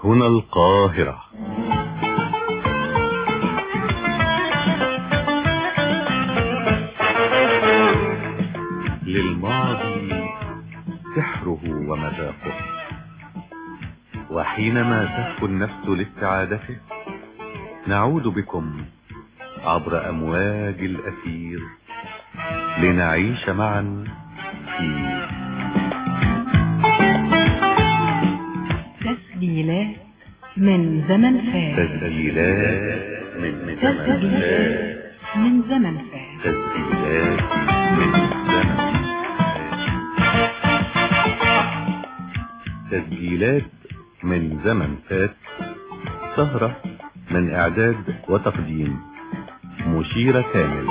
هنا القاهرة للماضي سحره ومذاقه وحينما تهفو النفس لاستعادته نعود بكم عبر أمواج الأثير لنعيش معا في تسجيلات من زمن فات تسجيلات من زمن تسجيلات فات من زمن فات تسجيلات من زمن تسجيلات من زمن فات سهرة من إعداد وتقديم مشيرة كامل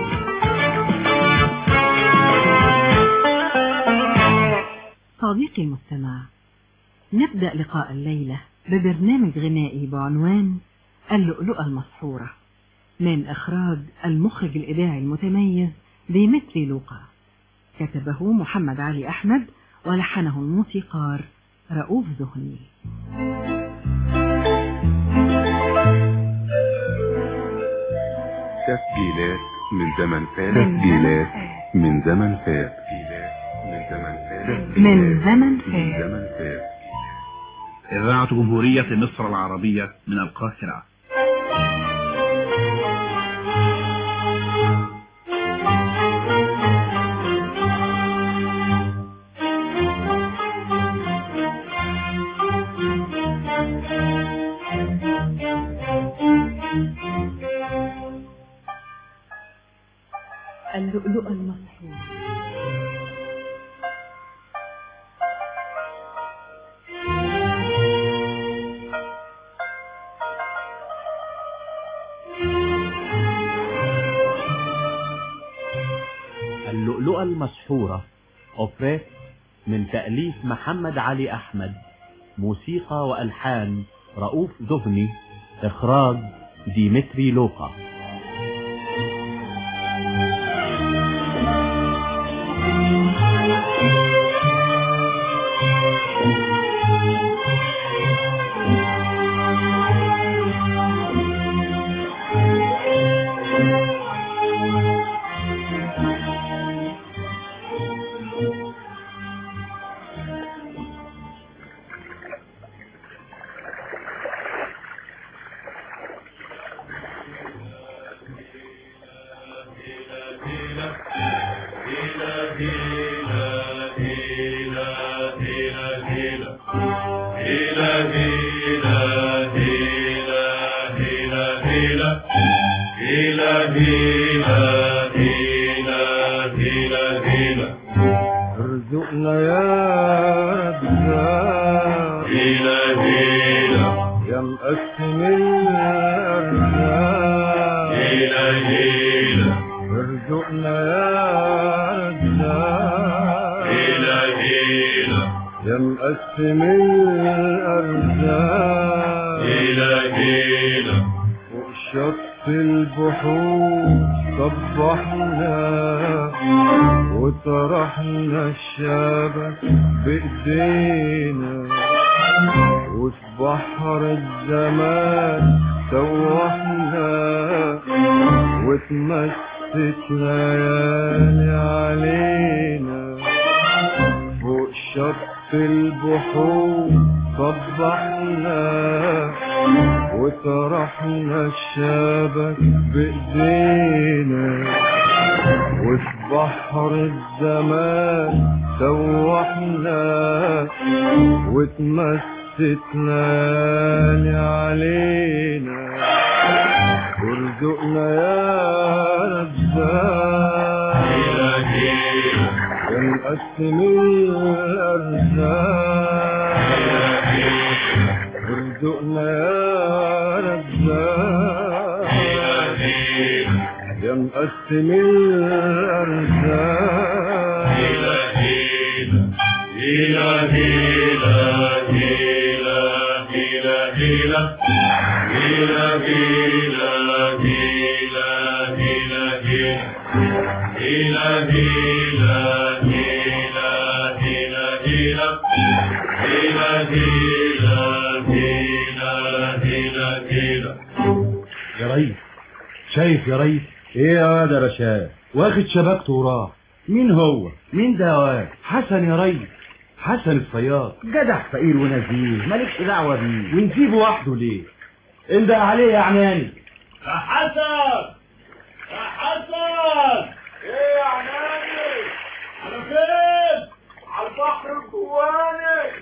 صديقي المستمع نبدأ لقاء الليلة ببرنامج غنائي بعنوان اللؤلؤة المسحورة من إخراج المخرج الإذاعي المتميز ديمتري لوقا كتبه محمد علي أحمد ولحنه الموسيقار رؤوف زهني تسجيلات من زمن فات تسجيلات من زمن فات من زمن فات من زمن من فات زمن فات إذاعة جمهورية مصر العربية من القاهرة اللؤلؤة المسحورة اللؤلؤة المسحورة أوبريت من تأليف محمد علي أحمد موسيقى وألحان رؤوف ذهني إخراج ديمتري لوقا ارزقنا يا رزاق يا مقسم الارزاق ارزقنا يا رزاق يا مقسم الارزاق فوق شط البحور صبحنا وطرحنا الشبك بايدينا وفي بحر الزمان سوحنا واتمست ليالي علينا فوق شط البحور صبحنا وطرحنا الشبك بايدينا وفي بحر الزمان سوحنا واتمست ليالي علينا وارزقنا يا رزاق يا مقسم الارزاق وارزقنا يا رزاق يا مقسم الارزاق هيلا هيلا هيلا هيلا هيلا يا ريس شايف يا ريس ايه يا واد يا رشاد واخد شبكته وراح مين هو مين ده يا واد حسن يا ريس حسن الصياد جدع فقير ونزيه مالكش دعوه بيه ونسيبه وحده ليه انده عليه يا عناني يا حسن يا حسن ايه يا عناني على فين على البحر الجواني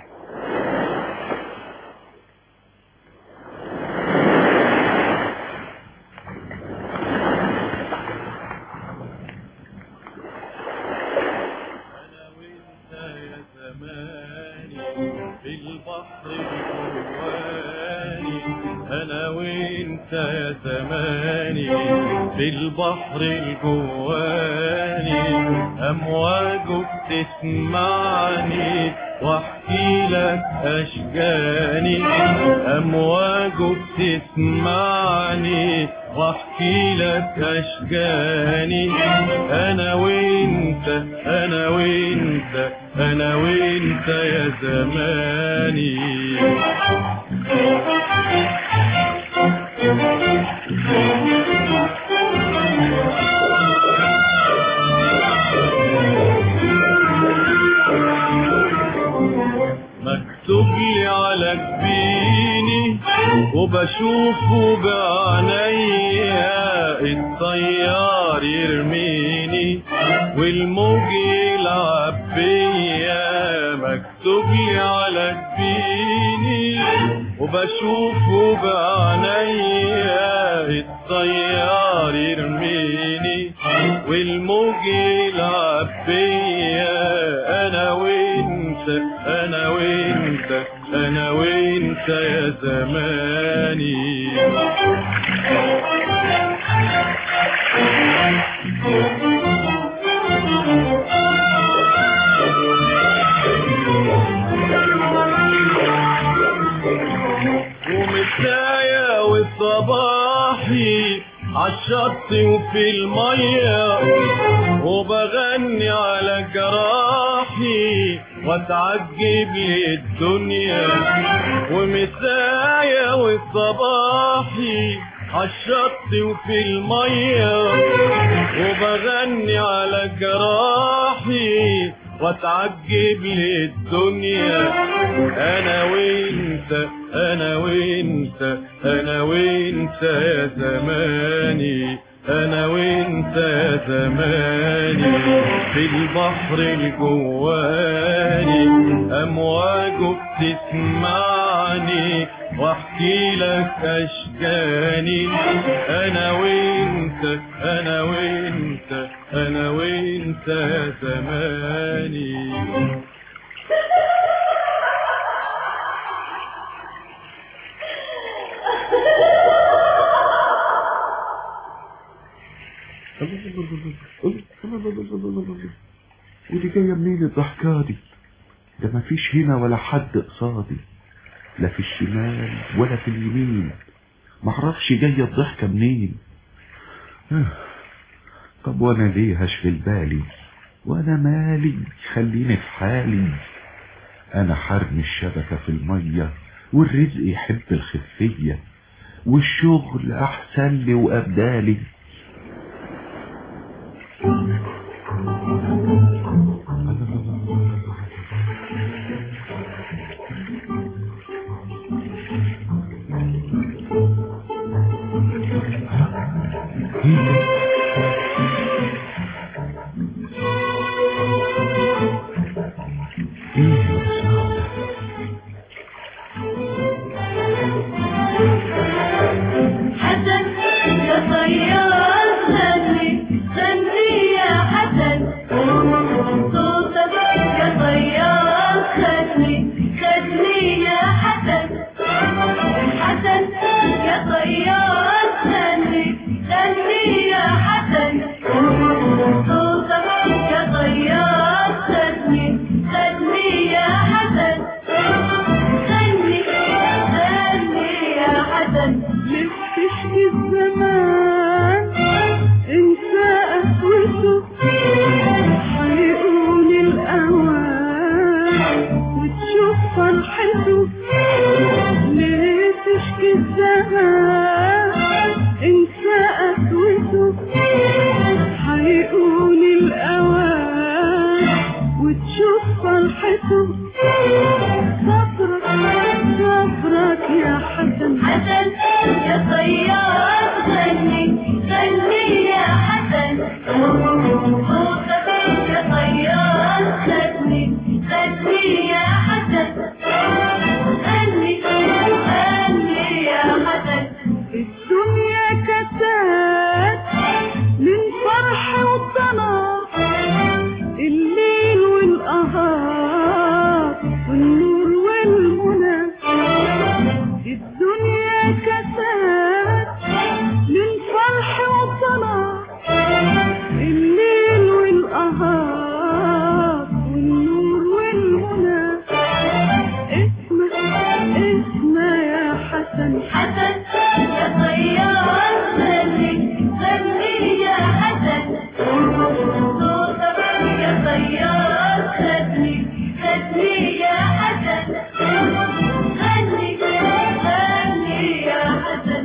انا وانت يا زماني في البحر الجواني امواجه بتسمعني واحكي لك اشجاني امواجه بتسمعني واحكي لك اشجاني انا وانت انا وانت انا وانت يا زماني مكتوب لي على جبيني وبشوفه بعينيا الطيار يرميني والموج يلعب بيا مكتوب لي على جبيني وبشوفه بعينيا الطيار يرميني والموج يلعب بيا انا وانت انا وانت انا وانت يا زماني ومسايا والصباحي عالشط وفي المية وبغني على جراحي واتعجب للدنيا ومسايا والصباحي عالشط وفي المية وبغني على جراحي واتعجب للدنيا انا وانت انا وانت انا وانت يا زماني انا وانت يا زماني في البحر الجواني امواجه بتسمعني واحكي لك اشجاني انا وانت انا وانت انا وانت يا زماني ودي جاية منين الضحكة دي ده مفيش هنا ولا حد قصادي لا في الشمال ولا في اليمين معرفش جاية الضحكة منين آه. طب وانا ليه هشغل بالي وانا مالي خليني في حالي انا حرمي الشبكة في المية والرزق يحب الخفية والشغل احسن لي وابدالي حسن يا طيار غني غني يا الزمان انسى قسوته هيقول الأوان وتشوف فرحته صبرك صبرك يا حسن حسن يا صياد غني غني يا حسن صوتك يا صياد غني غني يا حسن غني غني يا حسن الدنيا كسات للفرح والطلاق الليل والقهار والنور والمنى الدنيا كسات للفرح والطلاق الليل والقهار والنور والمنى اسمع اسمع يا حسن حسن يا صياد غني غني يا حسن صوتك يا صياد غني غني يا حسن غني غني يا حسن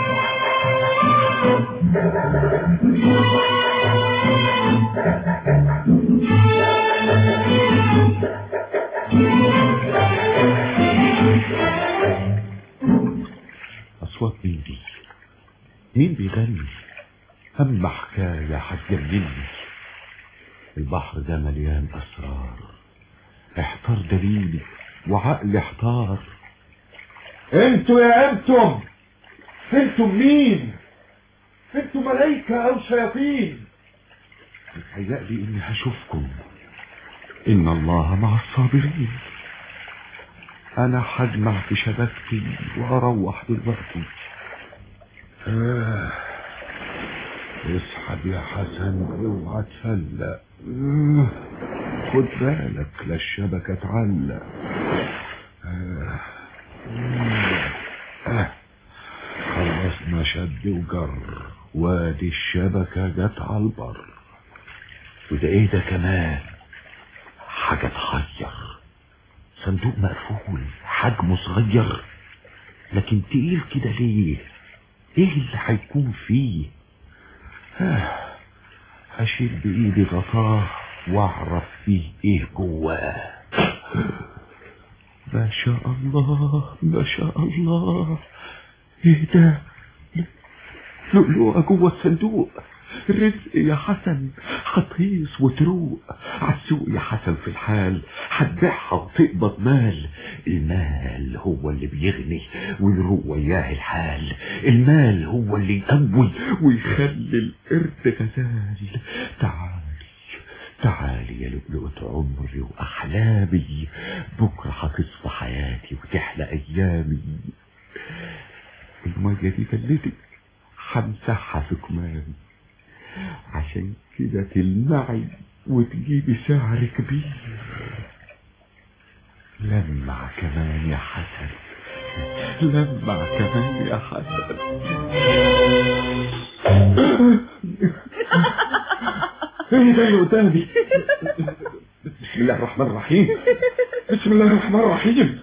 أصوات مين دي مين بيغني هم حكاية هتجنني البحر ده مليان أسرار احتار دليلي وعقلي احتار انتوا يا انتم انتم مين انتم ملايكة او شياطين متهيألي إني هشوفكم إن الله مع الصابرين أنا هجمع في شبكتي وأروح دلوقتي آه. اسحب يا حسن اوعى تفلق آه. خد بالك لا الشبكة تعلق آه. آه. خلصنا شد وجر وادي الشبكة جت على البر وده ايه ده كمان حاجة تحير صندوق مقفول حجمه صغير لكن تقيل كده ليه ايه اللي هيكون فيه آه، هشيل بايدي غطاه واعرف فيه ايه جواه ما شاء الله ما شاء الله ايه ده لؤلؤة جوه الصندوق رزق يا حسن هتهيص وتروق عالسوق يا حسن في الحال هتبيعها وتقبض مال المال هو اللي بيغني ويروق وياه الحال المال هو اللي يقوي ويخلي القرد غزال تعالي تعالي يا لؤلؤة عمري وأحلامي بكرة هتصفى حياتي وتحلى أيامي المية دي جلدك همسحها في كمامي عشان كده تلمعي وتجيبي سعر كبير لمع كمان يا حسن لمع كمان يا حسن ايه ده اللي قدامي بسم الله الرحمن الرحيم بسم الله الرحمن الرحيم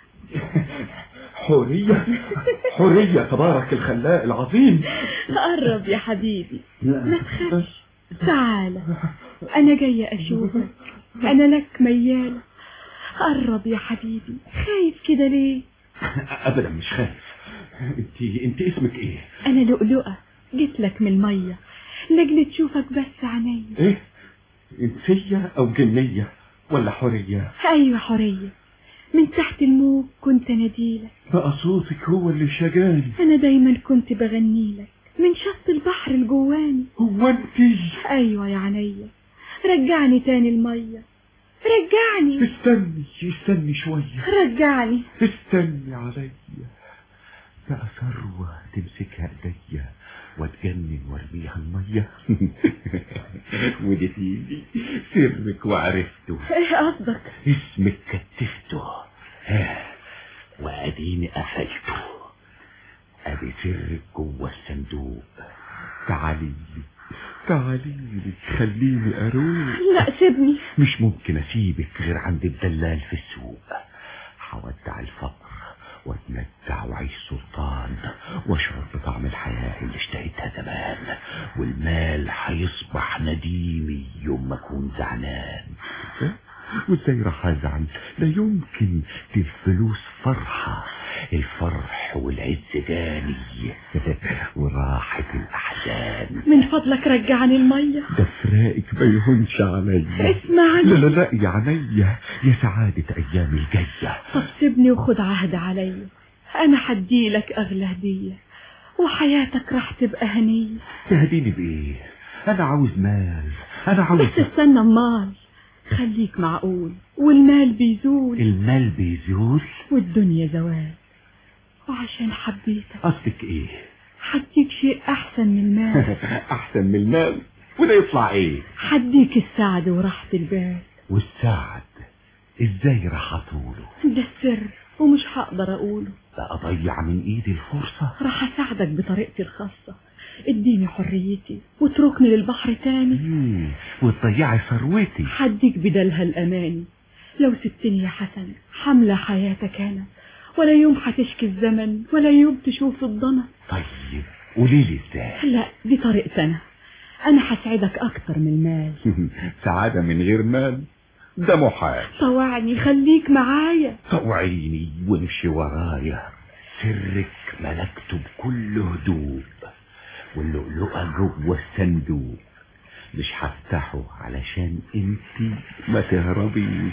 حورية حورية تبارك الخلاق العظيم قرب يا حبيبي ما تخافش تعالى انا جاية اشوفك انا لك ميالة قرب يا حبيبي خايف كده ليه ابدا مش خايف انت انت اسمك ايه انا لؤلؤة جيت لك من المية لاجل تشوفك بس عينيا ايه انسية او جنية ولا حورية ايوه حورية من تحت الموج كنت اناديلك بقى صوتك هو اللي شجاني انا دايما كنت بغنيلك من شط البحر الجواني هو انت ايوه يا عينيا رجعني تاني المية رجعني استني استني شوية رجعني استني عليا بقى ثروة تمسكها ايديا واتجنن وارميها المية ودي تيجي سرك وعرفته ايه قصدك اسمك كتفته ها واديني قفلته ادي سرك جوه الصندوق تعالي لي تعالي لي خليني اروح لا سيبني مش ممكن اسيبك غير عند الدلال في السوق هودع الفقر واتمتع واعيش سلطان واشعر بطعم الحياة اللي اشتهيتها زمان والمال هيصبح نديمي يوم ما اكون زعلان وازاي راح ازعل لا يمكن دي الفلوس فرحة الفرح والعز جاني وراحة الاحزان من فضلك رجعني المية ده فراقك ما يهونش عليا اسمعني لا لا لا يا عينيا يا سعادة ايامي الجاية طب سيبني وخد عهد عليا انا حديلك اغلى هدية وحياتك راح تبقى هنية تهديني بايه انا عاوز مال انا عاوز بس استنى امال خليك معقول والمال بيزول المال بيزول والدنيا زوال وعشان حبيتك قصدك ايه حديك شيء احسن من المال احسن من المال وده يطلع ايه حديك السعد وراحة البال والسعد ازاي راح اطوله ده السر ومش هقدر اقوله ده اضيع من ايدي الفرصة راح اساعدك بطريقتي الخاصة اديني حريتي واتركني للبحر تاني مم، وتضيعي ثروتي حديك بدلها الاماني لو سبتني يا حسن حملة حياتك انا ولا يوم هتشكي الزمن ولا يوم تشوف الضنا طيب قولي لي ازاي لا دي طريقتي انا انا هساعدك اكتر من المال سعادة من غير مال ده محال طوعني خليك معايا طوعيني وامشي ورايا سرك ملكته بكل هدوء واللؤلؤة جوه الصندوق مش هفتحه علشان انتي ما تهربيش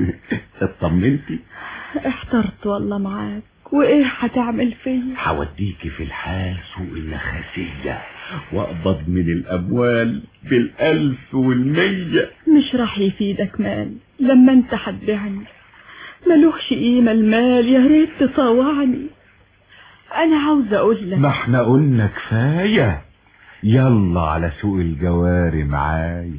اطمنتي احترت والله معاك وايه هتعمل فيا هوديكي في الحال سوق النخاسية واقبض من الاموال بالالف والمية مش راح يفيدك مال لما انت هتبيعني ملوش قيمة المال يا ريت تطوعني انا عاوزة اقول لك ما احنا قلنا كفاية يلا على سوق الجواري معايا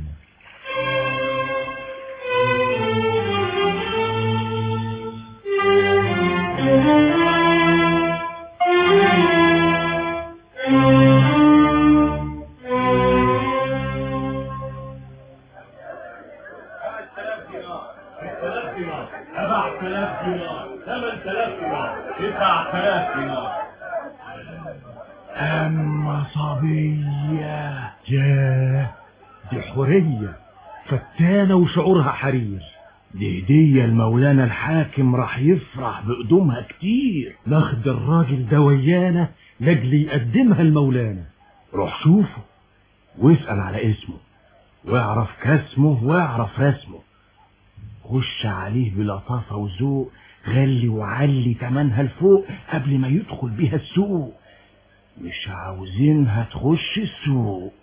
أما صبية ياه دي حورية فتانة وشعورها حرير دي هدية المولانا الحاكم راح يفرح بقدومها كتير ناخد الراجل ده ويانا لاجل يقدمها المولانا روح شوفه واسأل على اسمه واعرف كاسمه واعرف رسمه خش عليه بلطافة وذوق غلي وعلي تمنها لفوق قبل ما يدخل بيها السوق مش عاوزينها تخش السوق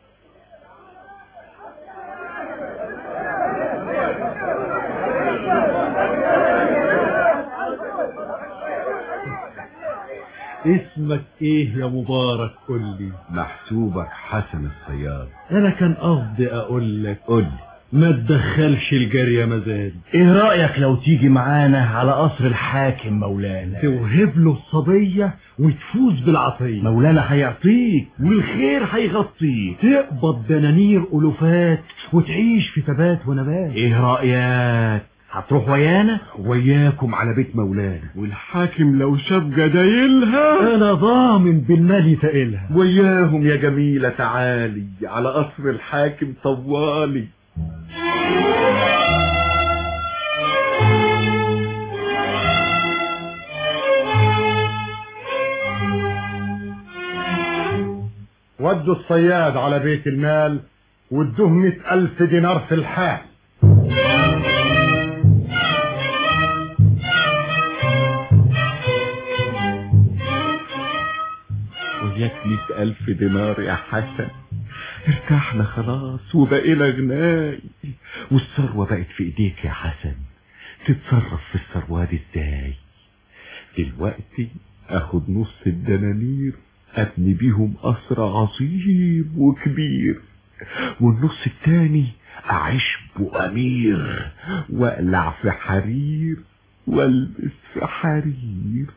اسمك ايه يا مبارك قول لي محسوبك حسن الصياد انا كان قصدي اقول لك قول لي ما تدخلش الجارية مزاد ايه رأيك لو تيجي معانا على قصر الحاكم مولانا توهب له الصبية وتفوز بالعطية مولانا هيعطيك والخير هيغطيك تقبض دنانير ألوفات وتعيش في ثبات ونبات ايه رأيك هتروح ويانا وياكم على بيت مولانا والحاكم لو شاف جدايلها انا ضامن بالمال يتقلها وياهم يا جميلة تعالي على قصر الحاكم طوالي ودوا الصياد على بيت المال وادوه مئة ألف دينار في الحال وياك مئة ألف دينار يا حسن ارتحنا خلاص وبقينا غناي والثروة بقت في ايديك يا حسن تتصرف في الثروة دي ازاي دلوقتي اخد نص الدنانير ابني بيهم قصر عظيم وكبير والنص التاني اعيش بأمير واقلع في حرير والبس في حرير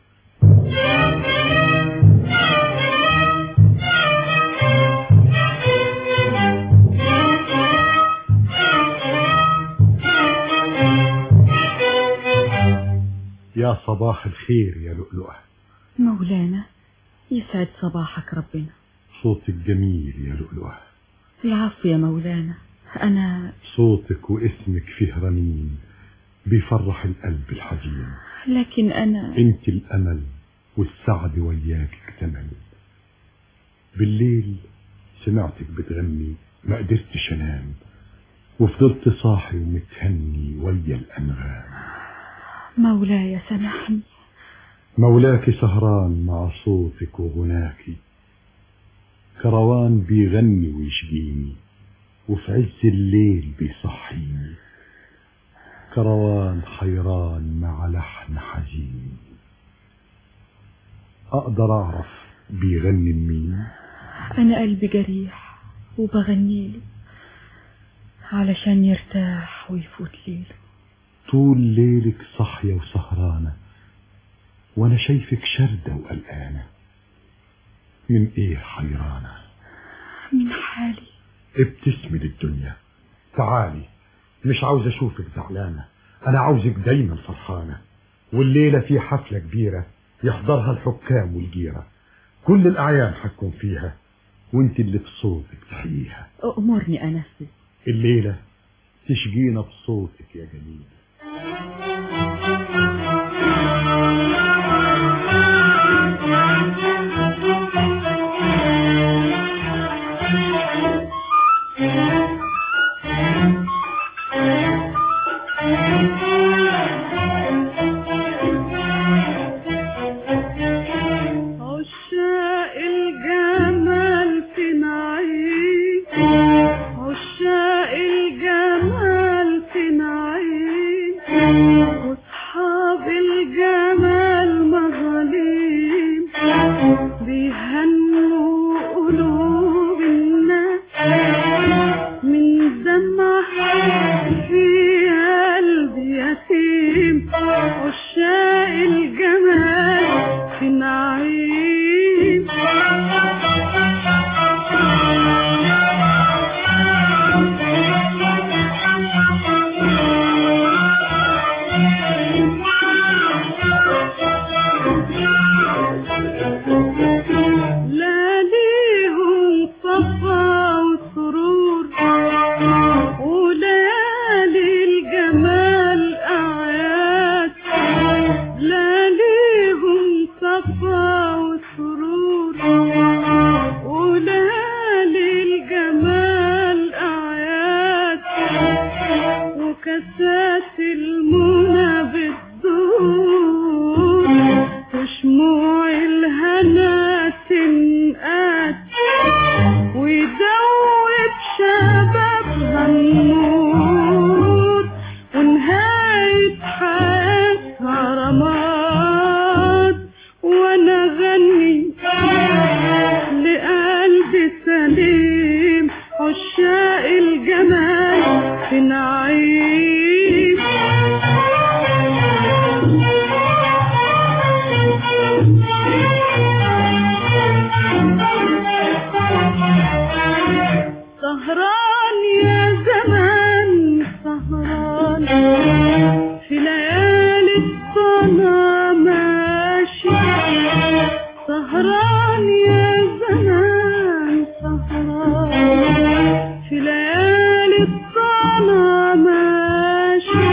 يا يا صباح الخير يا لؤلؤة مولانا يسعد صباحك ربنا صوتك جميل يا لؤلؤة العفو يا مولانا أنا صوتك واسمك فيه رنين بيفرح القلب الحزين لكن أنا انت الأمل والسعد وياك اكتمل بالليل سمعتك بتغني ما قدرتش انام وفضلت صاحي ومتهني ويا الأنغام مولاي سامحني مولاك سهران مع صوتك وغناكي كروان بيغني ويشجيني وفي عز الليل بيصحيني كروان حيران مع لحن حزين أقدر أعرف بيغني لمين أنا قلبي جريح وبغنيله علشان يرتاح ويفوت ليله طول ليلك صاحية وسهرانة وأنا شايفك شردة وقلقانة من إيه حيرانة من حالي ابتسمي للدنيا تعالي مش عاوز أشوفك زعلانة أنا عاوزك دايما فرحانة والليلة في حفلة كبيرة يحضرها الحكام والجيرة كل الأعيان حتكون فيها وانت اللي بصوتك تحييها أأمرني أنفذ الليلة تشجينا بصوتك يا جميل عشاق الجمال في نعيم عشاق الجمال في نعيم واصحاب الجمال مظاليم بيهنوا قلوب الناس من دمعة في قلبي يتيم عشاق الجمال في نعيم لا ليهم صفا وسرور وليالي الجمال أعياد لا ليهم صفا وسرور وليالي الجمال أعياد وكاسات المنى بتدور وشموع الهنا تنقاد ويدوب شبابها النور ونهاية حياتها رماد وانا غني لقلبي سليم عشاق الجمال في نعيم سهران يا زمان سهران في ليالي الصلاة ماشي سهران يا زمان سهران في ليالي الصلاة ماشي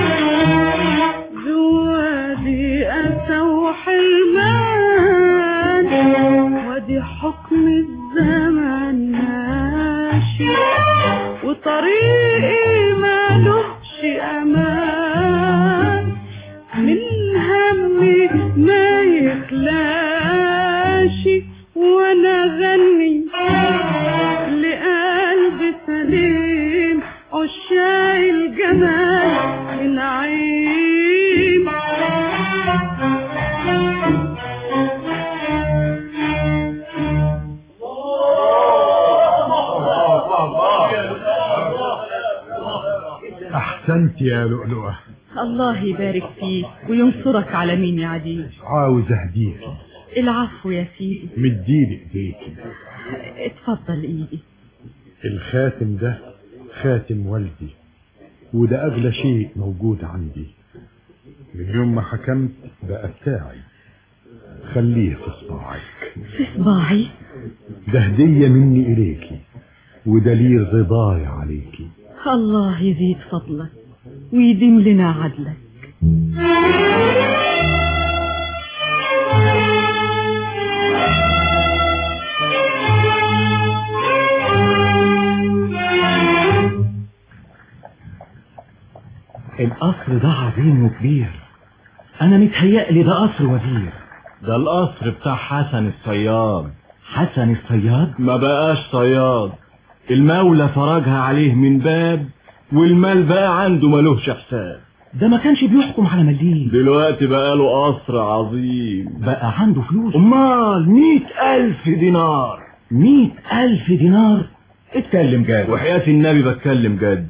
جوادي أسى وحرمان ودي حكم الزمن ماشي وطريقي مالوش أمان من همي ما يخلاش وانا غني لقلب سليم عشاق الجمال نعيم أحسنت يا لؤلؤة الله يبارك فيك وينصرك على مين يا عديل عاوز أهديك العفو يا سيدي مديلي إيديك اتفضل ايدي الخاتم ده خاتم والدي وده أغلى شيء موجود عندي من يوم ما حكمت بقى بتاعي خليه في صباعك في صباعي ده هدية مني إليكي ودليل رضاي عليكي الله يزيد فضلك ويديم لنا عدلك القصر ده عظيم وكبير انا متهيألي ده قصر وزير ده القصر بتاع حسن الصياد حسن الصياد ما بقاش صياد المولى فرجها عليه من باب والمال بقى عنده ملوش حساب ده ما كانش بيحكم على مليم دلوقتي بقى له قصر عظيم بقى عنده فلوس امال مئة الف دينار مئة ألف دينار اتكلم جاد وحياة النبي بتكلم جد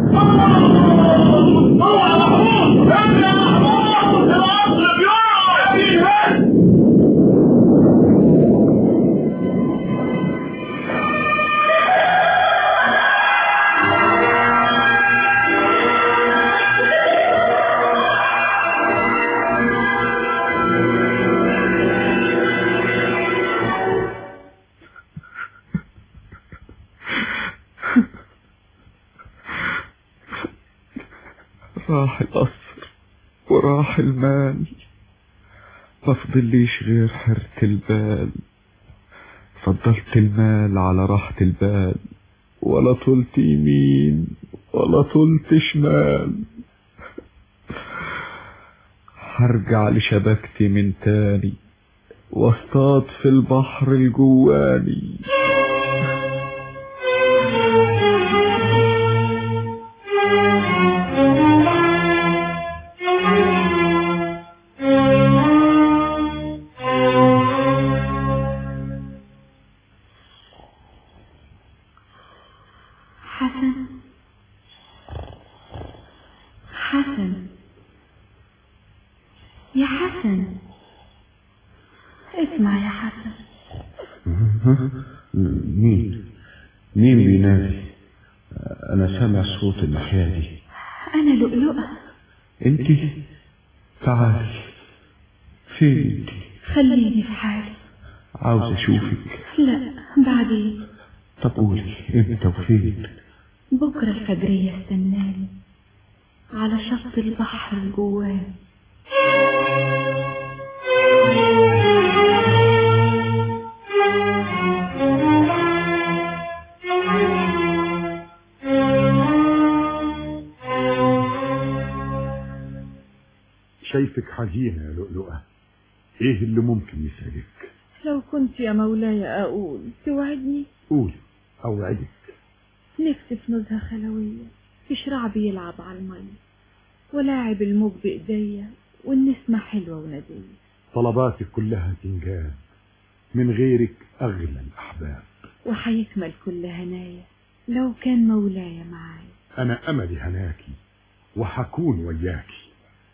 راح القصر وراح المال ما فضليش غير حرة البال فضلت المال على راحة البال ولا طلت يمين ولا طلت شمال هرجع لشبكتي من تاني واصطاد في البحر الجواني حسن حسن يا حسن اسمع يا حسن مين مين بينادي انا سامع صوت الناحية دي انا لؤلؤة انت تعالي فين انت خليني في حالي عاوز اشوفك لا بعدين طب قولي امتى وفين بكرة الفجرية استناني على شط البحر الجواني شايفك حزينة يا لؤلؤة ايه اللي ممكن يسعدك لو كنت يا مولاي أقول توعدني قولي اوعدك نفسي في نزهة خلوية في شرع بيلعب على المية ولاعب الموج بإيديا والنسمة حلوة وندية طلباتك كلها تنجاب من غيرك اغلى الاحباب وحيكمل كل هنايا لو كان مولاي معايا انا املي هناكي وحكون وياكي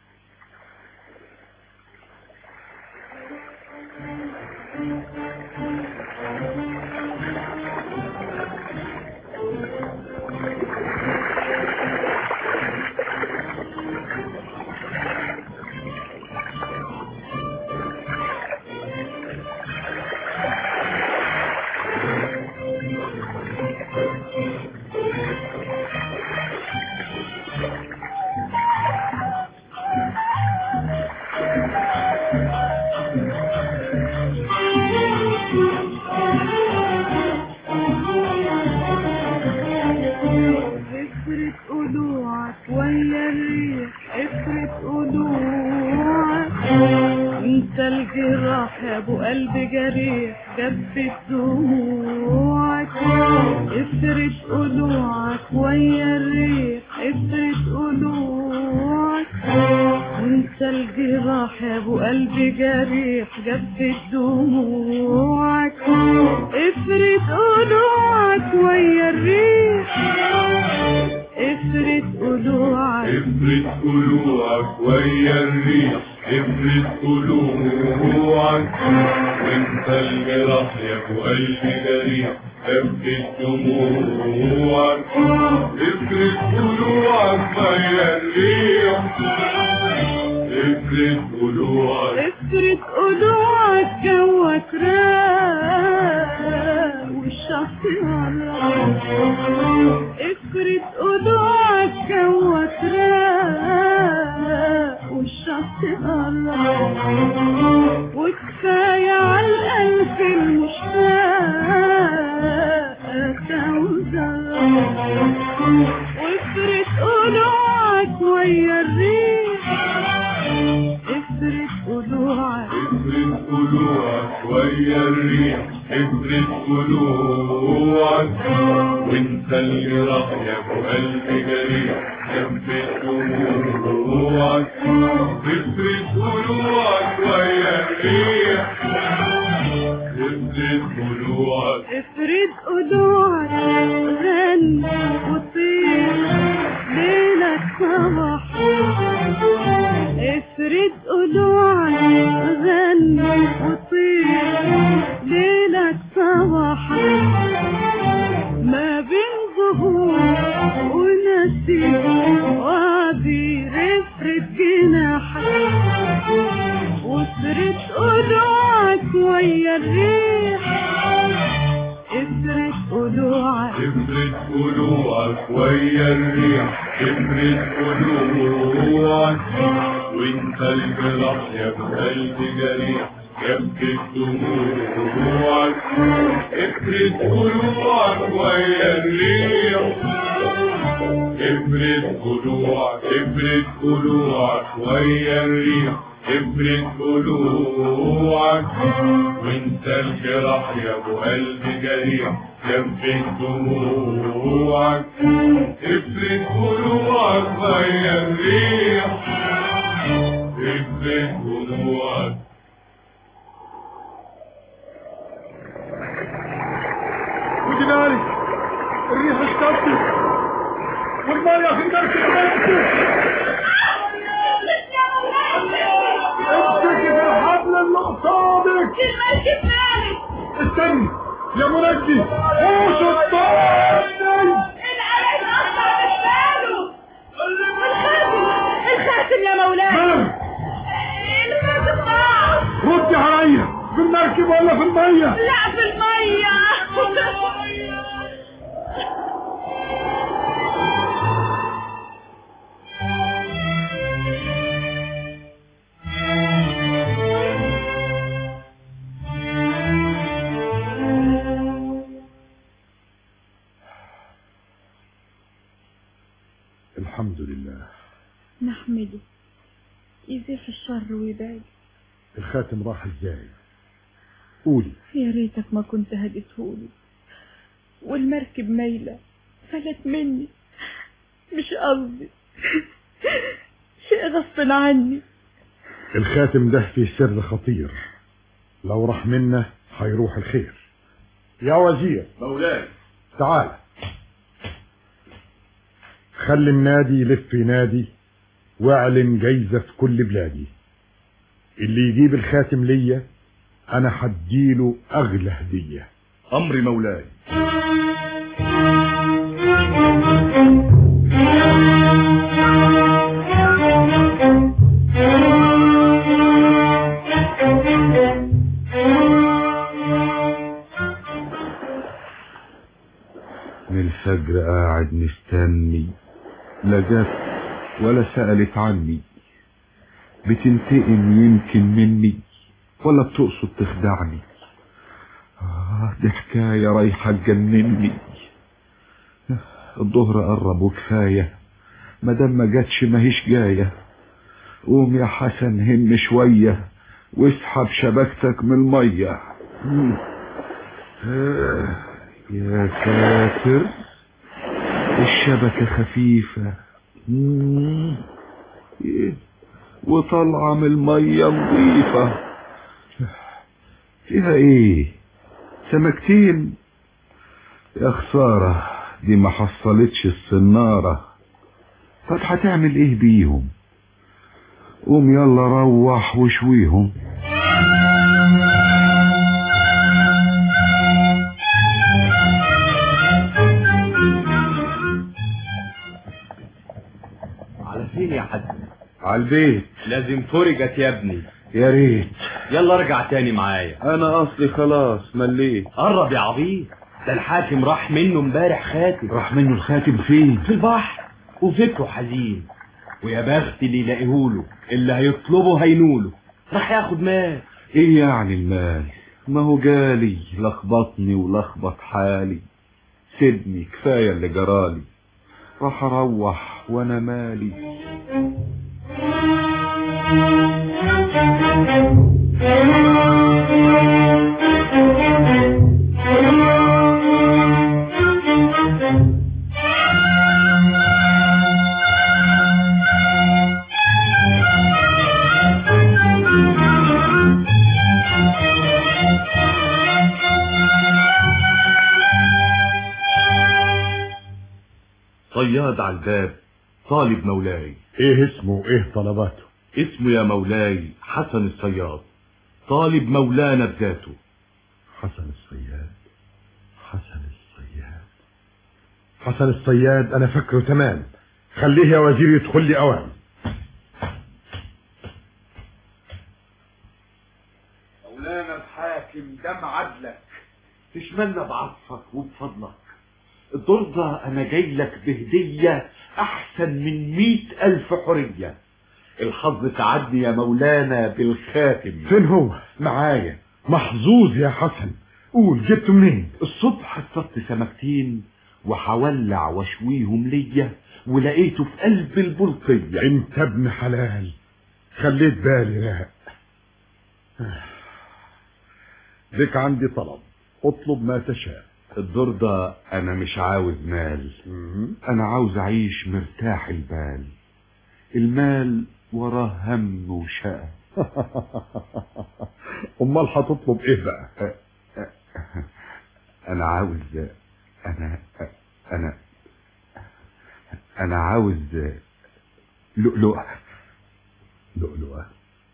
افرد قلوعك ويا الريح افرد قلوعك انت الجراح يا ابو قلب جريح جبت دموعك افرد قلوعك ويا الريح افرد قلوعك انت الجراح يا ابو قلب جريح جبت دموعك افرد قلوعك ويا الريح افرد قلوعك افرد قلوعك ويا الريح افرد قلوعك وانت الجراح يا ابو قلبي جريح افرد دموعك افرد قلوعك ويا الريح افرد ضلوعك افرد قلوعك جوك راق والشخص مرة افرد قلوعك جوك راق والشخص مرة وكفاية على الألف المشتاق توزر وافرد قلوعك ويا الريح افرد قلوعك افرد ضلوعك ويا الريح افرد ضلوعك وانت اللي راح يا ابو قلب جريح ثبت دموعك افرد ضلوعك ويا الريح افرد ضلوعك افرد قلوعك غني وطير ليلك صباح افرد قلوعك غني وطير ليلك صباح ما بين ظهور ونسيم وعبير افرد جناحك وافرد قلوعك ويا الريح افرد قلوعك افرد ضلوعك ويا الريح افرد ضلوعك وانت الجرح يا ابو قلب جريح يبكي دموعك افرد ضلوعك ويا الريح افرد ضلوعك افرد ضلوعك ويا الريح افرد ضلوعك وانت الجرح يا ابو قلب جريح يبكي دموعك افرد ضلوعك ويا الريح افرد ضلوعك وجنالي الريح اشتدت والمية في المركب امسكي في الحبل اللي قصادك المركب مالك استني يا منجي وش الطاقة العرق اصلا بشماله الخاتم يا مولاي مالك المركب ضاع ردي عليا في المركب ولا في المية لا في المية الحمد لله نحمده يزيح الشر ويبعد الخاتم راح ازاي قولي يا ريتك ما كنت هديتهولي والمركب مايلة فلت مني مش قصدي شيء غصب عني الخاتم ده فيه سر خطير لو راح منا هيروح الخير يا وزير مولاي تعال خلي النادي يلف ينادي واعلن جايزة في كل بلادي اللي يجيب الخاتم ليا انا هديله اغلى هدية امر مولاي من الفجر قاعد مستني لا جت ولا سألت عني بتنتقم يمكن مني ولا بتقصد تخدعني آه دي حكاية رايحة تجنني الظهر قرب وكفاية مادام ما جاتش ماهيش جاية قوم يا حسن هم شوية واسحب شبكتك من المية مم. آه، يا ساتر الشبكة خفيفة مم. إيه، وطالعة من المية نظيفة فيها ايه سمكتين يا خسارة دي ما حصلتش السنارة طب هتعمل ايه بيهم قوم يلا روح وشويهم على فين يا حاج على البيت لازم فرجت يا ابني يا ريت يلا ارجع تاني معايا انا اصلي خلاص مليت قرب يا عبيط ده الحاكم راح منه امبارح خاتم راح منه الخاتم فين في البحر وفكره حزين ويا بخت اللي يلاقيهوله اللي هيطلبه هينوله راح ياخد مال ايه يعني المال ما هو جالي لخبطني ولخبط حالي سيبني كفاية اللي جرالي راح اروح وانا مالي صياد على الباب طالب مولاي ايه اسمه وايه طلباته اسمه يا مولاي حسن الصياد طالب مولانا بذاته حسن الصياد حسن الصياد حسن الصياد انا فاكره تمام خليه يا وزير يدخل لي اوام مولانا الحاكم دم عدلك تشملنا بعطفك وبفضلك الدور ده انا جاي لك بهدية احسن من مئة الف حرية الحظ سعدني يا مولانا بالخاتم فين هو معايا محظوظ يا حسن قول جبته منين الصبح اصطدت سمكتين وحولع واشويهم ليا ولقيته في قلب البلطية انت ابن حلال خليت بالي راق لك عندي طلب اطلب ما تشاء الدور ده انا مش عاوز مال انا عاوز اعيش مرتاح البال المال وراه هم وشقى امال هتطلب ايه بقى انا عاوز انا انا انا عاوز لؤلؤة لؤلؤة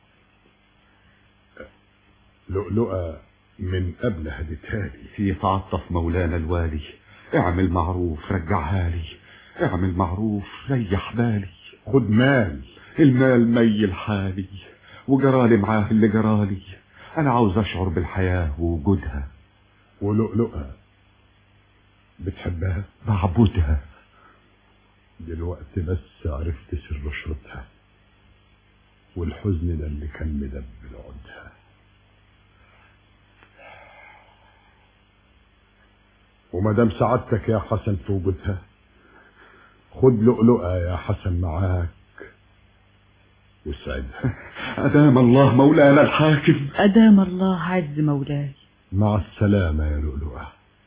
لؤلؤة من قبل هديتها لي يتعطف مولانا الوالي اعمل معروف رجعها لي اعمل معروف ريح بالي خد مال المال ميل حالي وجرالي معاه اللي جرالي انا عاوز اشعر بالحياة ووجودها ولؤلؤة بتحبها بعبدها دلوقتي بس عرفت سر شرطها والحزن ده اللي كان مدبل عودها وما دام سعادتك يا حسن في وجودها خد لؤلؤة يا حسن معاك وسعدها أدام الله مولانا الحاكم أدام الله عز مولاي مع السلامة يا لؤلؤة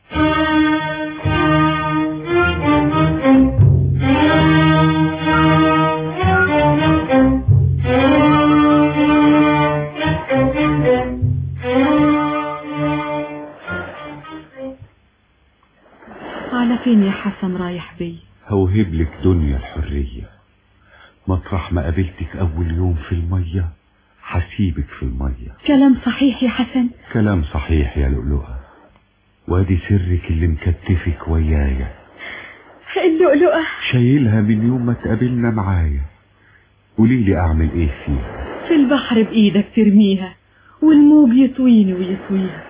على فين يا حسن رايح بي هوهب لك دنيا الحرية مطرح ما قابلتك أول يوم في المية حسيبك في المية كلام صحيح يا حسن كلام صحيح يا لؤلؤة وادي سرك اللي مكتفك ويايا اللؤلؤة شايلها من يوم ما تقابلنا معايا قولي لي أعمل إيه فيها في البحر بإيدك ترميها والموج يطويني ويطويها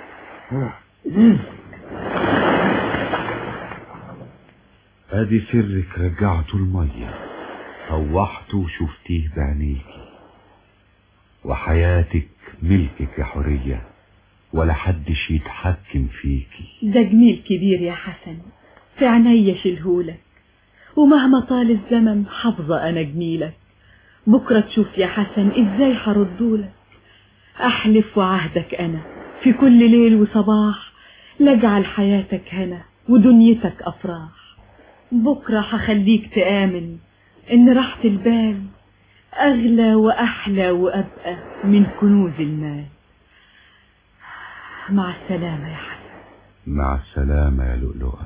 ادي سرك رجعته المية طوحته وشفتيه بعينيكي وحياتك ملكك يا حرية ولا حدش يتحكم فيكي ده جميل كبير يا حسن في عينيا شلهولك ومهما طال الزمن حافظة أنا جميلك بكرة تشوف يا حسن إزاي هردولك أحلف وعهدك أنا في كل ليل وصباح لجعل حياتك هنا ودنيتك أفراح بكرة هخليك تآمن إن راحة البال أغلى وأحلى وأبقى من كنوز المال مع السلامة يا حسن مع السلامة يا لؤلؤة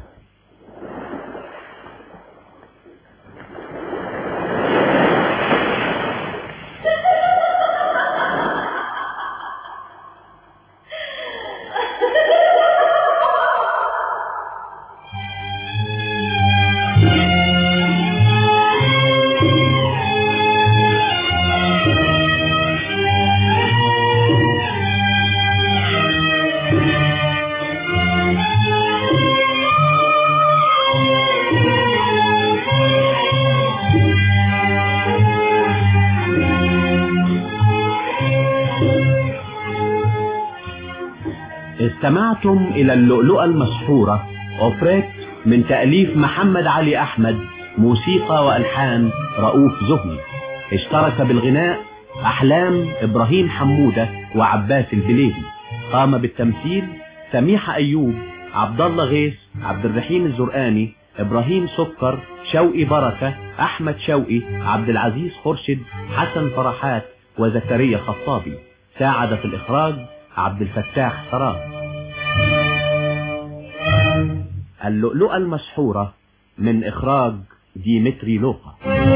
استمعتم إلى اللؤلؤة المسحورة أوبريت من تأليف محمد علي أحمد موسيقى وألحان رؤوف زهني اشترك بالغناء أحلام إبراهيم حمودة وعباس البليدي قام بالتمثيل سميحة أيوب عبد الله غيث عبد الرحيم الزرقاني إبراهيم سكر شوقي بركة أحمد شوقي عبد العزيز خرشد حسن فرحات وزكريا خطابي ساعد في الإخراج عبد الفتاح سراب اللؤلؤة المسحورة من إخراج ديمتري لوقا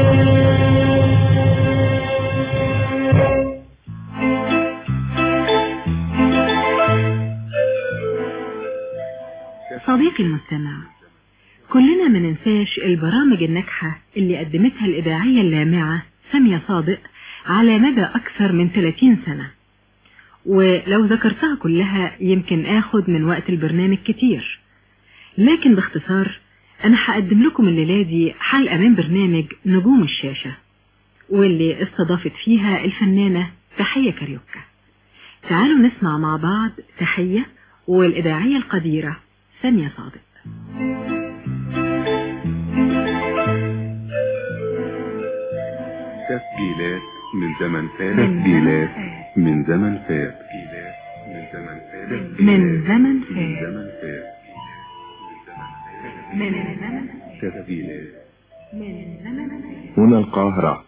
صديقي المستمع كلنا ما ننساش البرامج الناجحة اللي قدمتها الإذاعية اللامعة سامية صادق على مدى أكثر من 30 سنة ولو ذكرتها كلها يمكن آخد من وقت البرنامج كتير لكن باختصار أنا هقدم لكم الليلة دي حلقة من برنامج نجوم الشاشة واللي استضافت فيها الفنانة تحية كاريوكا تعالوا نسمع مع بعض تحية والإذاعية القديرة سامية صادق تسجيلات من زمن فات تسجيلات من زمن فات تسجيلات من زمن فات من زمن من فات زمن فات من زمن تسجيلات من زمن فات هنا القاهرة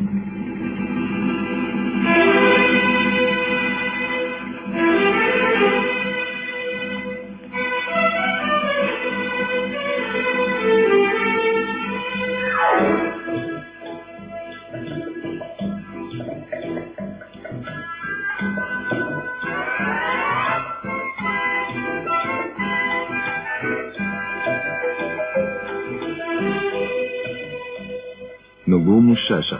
نجوم الشاشة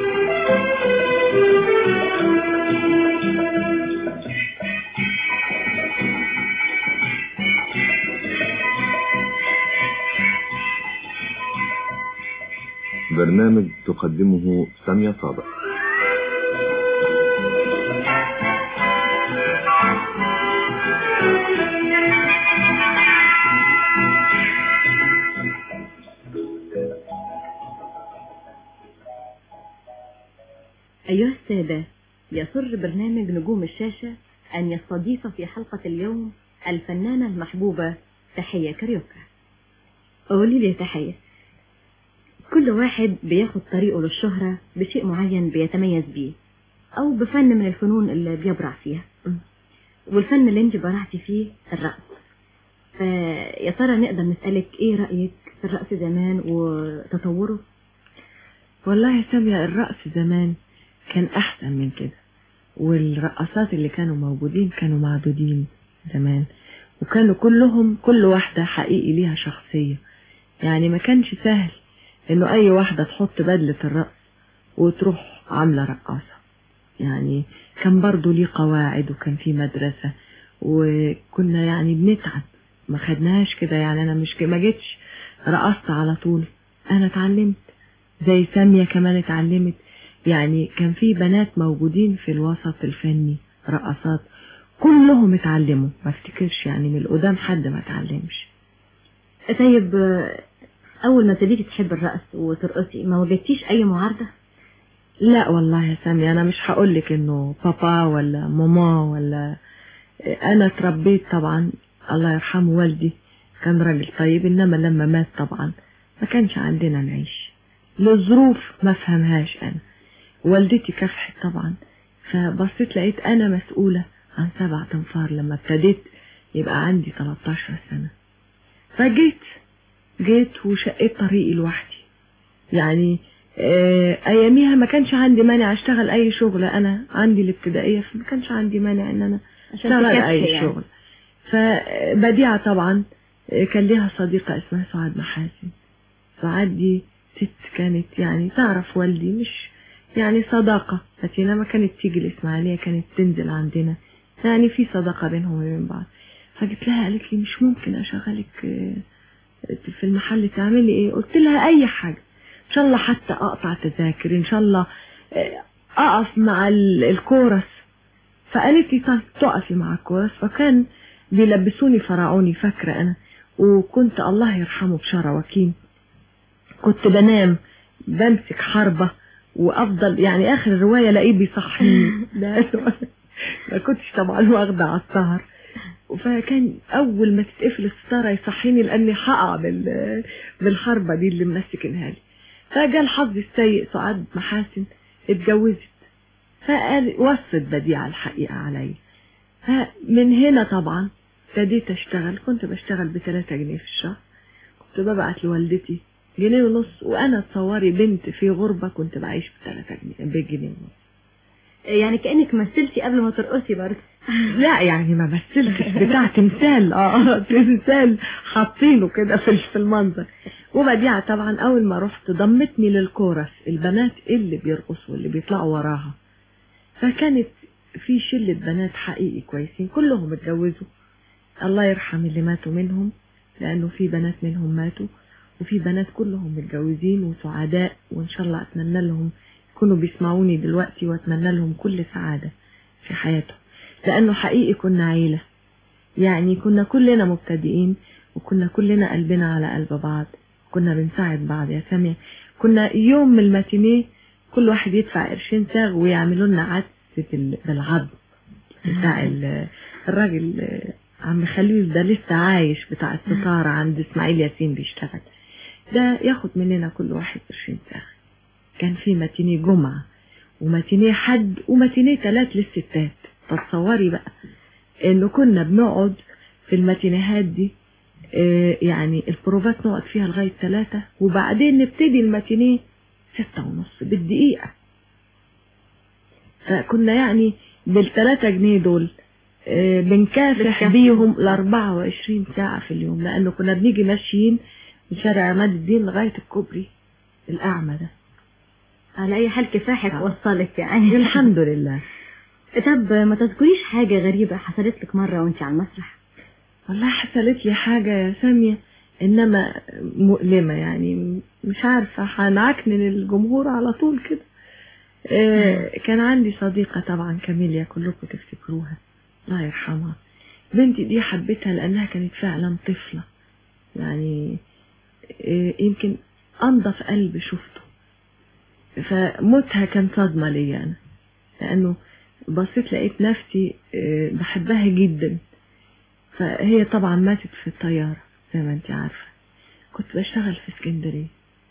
برنامج تقدمه سامية صادق أيها السادة يسر برنامج نجوم الشاشة أن يستضيف في حلقة اليوم الفنانة المحبوبة تحية كاريوكا قولي لي يا تحية كل واحد بياخد طريقه للشهرة بشيء معين بيتميز بيه أو بفن من الفنون اللي بيبرع فيها والفن اللي انت برعتي فيه الرقص فيا ترى نقدر نسألك ايه رأيك في الرقص زمان وتطوره والله يا سامية الرقص زمان كان أحسن من كده والرقصات اللي كانوا موجودين كانوا معدودين زمان وكانوا كلهم كل واحدة حقيقي ليها شخصية يعني ما كانش سهل انه اي واحدة تحط بدلة الرقص وتروح عاملة رقاصة يعني كان برضو ليه قواعد وكان في مدرسة وكنا يعني بنتعب ما خدناهاش كده يعني انا مش ما جيتش رقصت على طول انا اتعلمت زي سامية كمان اتعلمت يعني كان في بنات موجودين في الوسط الفني رقصات كلهم اتعلموا ما افتكرش يعني من القدام حد ما اتعلمش طيب أول ما ابتديتي تحب الرقص وترقصي ما وجدتيش أي معارضة؟ لا والله يا سامي انا مش هقولك انه بابا ولا ماما ولا انا اتربيت طبعا الله يرحمه والدي كان راجل طيب انما لما مات طبعا ما كانش عندنا نعيش لظروف ما فهمهاش انا والدتي كافحت طبعا فبصيت لقيت انا مسؤولة عن سبع تنفار لما ابتديت يبقى عندي 13 سنة فجيت جيت وشقيت طريقي لوحدي يعني آه اياميها ما كانش عندي مانع اشتغل اي شغل انا عندي الابتدائية فما كانش عندي مانع ان انا عشان اشتغل تكافحي اي يعني. شغل فبديعة طبعا آه، كان ليها صديقة اسمها سعاد محاسن سعاد دي ست كانت يعني تعرف والدي مش يعني صداقة لكن لما كانت تيجي الإسماعيلية كانت تنزل عندنا يعني في صداقة بينهم وبين بعض فجيت لها قالت لي مش ممكن أشغلك آه، في المحل تعملي ايه قلت لها اي حاجة ان شاء الله حتى اقطع تذاكر ان شاء الله آه، اقف مع ال- الكورس فقالت لي طيب تقفي مع الكورس فكان بيلبسوني فرعوني فاكرة أنا وكنت الله يرحمه بشارة وكيم كنت بنام بمسك حربة وأفضل يعني آخر الرواية ألاقيه بيصحيني ما كنتش طبعا واخدة على السهر فكان أول ما تتقفل الستارة يصحيني لأني هقع بال... بالحربة دي اللي ممسكينها لي فجاء الحظ السيء سعاد محاسن اتجوزت فقال وصت بديعة الحقيقة عليا فمن هنا طبعا ابتديت اشتغل كنت بشتغل بثلاثة جنيه في الشهر كنت ببعت لوالدتي جنيه ونص وانا تصوري بنت في غربة كنت بعيش بثلاثة جنيه بجنيه ونص يعني كأنك مثلتي قبل ما ترقصي برضه لا يعني ما مثلتش بتاع تمثال اه تمثال حاطينه كده في في المنظر وبديعة طبعا اول ما رحت ضمتني للكورس البنات اللي بيرقصوا اللي بيطلعوا وراها فكانت في شلة بنات حقيقي كويسين كلهم اتجوزوا الله يرحم اللي ماتوا منهم لانه في بنات منهم ماتوا وفي بنات كلهم متجوزين وسعداء وان شاء الله اتمنى لهم يكونوا بيسمعوني دلوقتي واتمنى لهم كل سعادة في حياتهم لانه حقيقي كنا عيلة يعني كنا كلنا مبتدئين وكنا كلنا قلبنا على قلب بعض كنا بنساعد بعض يا سامية كنا يوم من الماتينيه كل واحد يدفع قرشين ساغ ويعملوا لنا عدسة بالعظم بتاع الراجل عم خليل ده لسه عايش بتاع الستارة عند اسماعيل ياسين بيشتغل ده ياخد مننا كل واحد قرشين ساغ كان في ماتينيه جمعة وماتينيه حد وماتينيه تلات للستات تتصوري بقى انه كنا بنقعد في الماتينيهات دي اه يعني البروفات نقعد فيها لغاية ثلاثة وبعدين نبتدي الماتينيه ستة ونص بالدقيقة فكنا يعني بالثلاثة جنيه دول اه بنكافح بيهم الأربعة وعشرين ساعة في اليوم لأنه كنا بنيجي ماشيين من شارع عماد الدين لغاية الكوبري الأعمى ده على أي حال كفاحك وصلك يعني الحمد لله طب ما تذكريش حاجة غريبة حصلت لك مرة وانت على المسرح والله حصلت لي حاجة يا سامية انما مؤلمة يعني مش عارفة هنعكنن الجمهور على طول كده آه كان عندي صديقة طبعا كاميليا كلكم تفتكروها الله يرحمها بنتي دي حبيتها لانها كانت فعلا طفلة يعني آه يمكن انضف قلب شفته فموتها كان صدمة ليا انا لانه بصيت لقيت نفسي بحبها جدا فهي طبعا ماتت في الطيارة زي ما انت عارفة كنت بشتغل في اسكندرية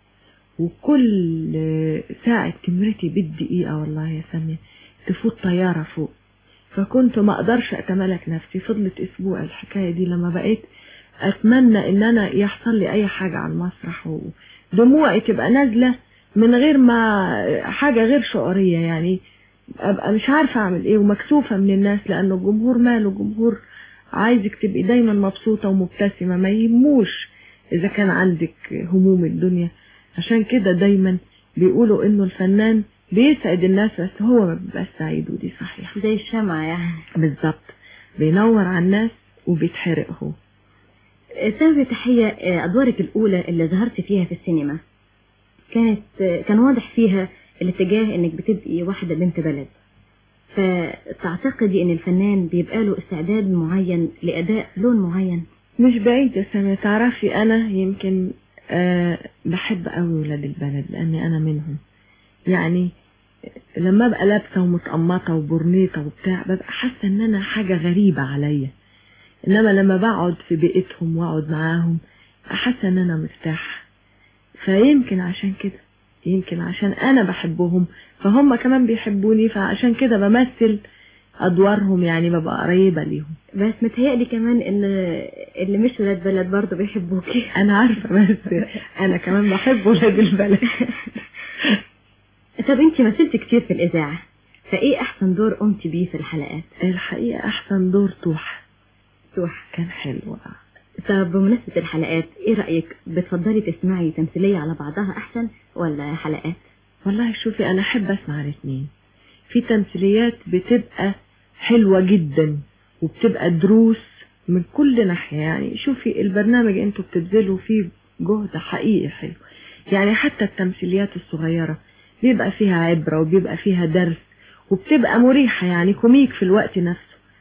وكل ساعة كمرتي بالدقيقة والله يا سامية تفوت طيارة فوق فكنت ما اقدرش اتملك نفسي فضلت اسبوع الحكاية دي لما بقيت اتمنى ان انا يحصل لي اي حاجة على المسرح ودموعي تبقى نازلة من غير ما حاجة غير شعورية يعني ابقى مش عارفة اعمل ايه ومكسوفة من الناس لانه الجمهور ماله جمهور عايزك تبقي دايما مبسوطة ومبتسمة ما يهموش اذا كان عندك هموم الدنيا عشان كده دايما بيقولوا انه الفنان بيسعد الناس بس هو ما بيبقاش سعيد ودي صحيح زي الشمعة يعني بالظبط بينور على الناس وبيتحرق هو سامي تحية أدوارك الأولى اللي ظهرت فيها في السينما كانت كان واضح فيها الاتجاه انك بتبقي واحدة بنت بلد فتعتقدي ان الفنان بيبقى له استعداد معين لأداء لون معين مش بعيد يا سامي تعرفي انا يمكن أه بحب قوي ولاد البلد لاني انا منهم يعني لما ابقى لابسه ومتقمطه وبرنيطه وبتاع ببقى حاسه ان انا حاجه غريبه عليا انما لما بقعد في بيئتهم واقعد معاهم حاسه ان انا مرتاحه فيمكن عشان كده يمكن عشان انا بحبهم فهم كمان بيحبوني فعشان كده بمثل ادوارهم يعني ببقى قريبة ليهم بس متهيألي كمان ان اللي مش ولاد بلد برضه بيحبوكي انا عارفة بس انا كمان بحب ولاد البلد طب انت مثلت كتير في الاذاعة فايه احسن دور قمتي بيه في الحلقات الحقيقة احسن دور توح توح كان حلو طب بمناسبة الحلقات ايه رأيك بتفضلي تسمعي تمثيلية على بعضها احسن ولا حلقات والله شوفي انا احب اسمع الاثنين في تمثيليات بتبقى حلوة جدا وبتبقى دروس من كل ناحية يعني شوفي البرنامج انتوا بتبذلوا فيه جهد حقيقي حلو يعني حتى التمثيليات الصغيرة بيبقى فيها عبرة وبيبقى فيها درس وبتبقى مريحة يعني كوميك في الوقت نفسه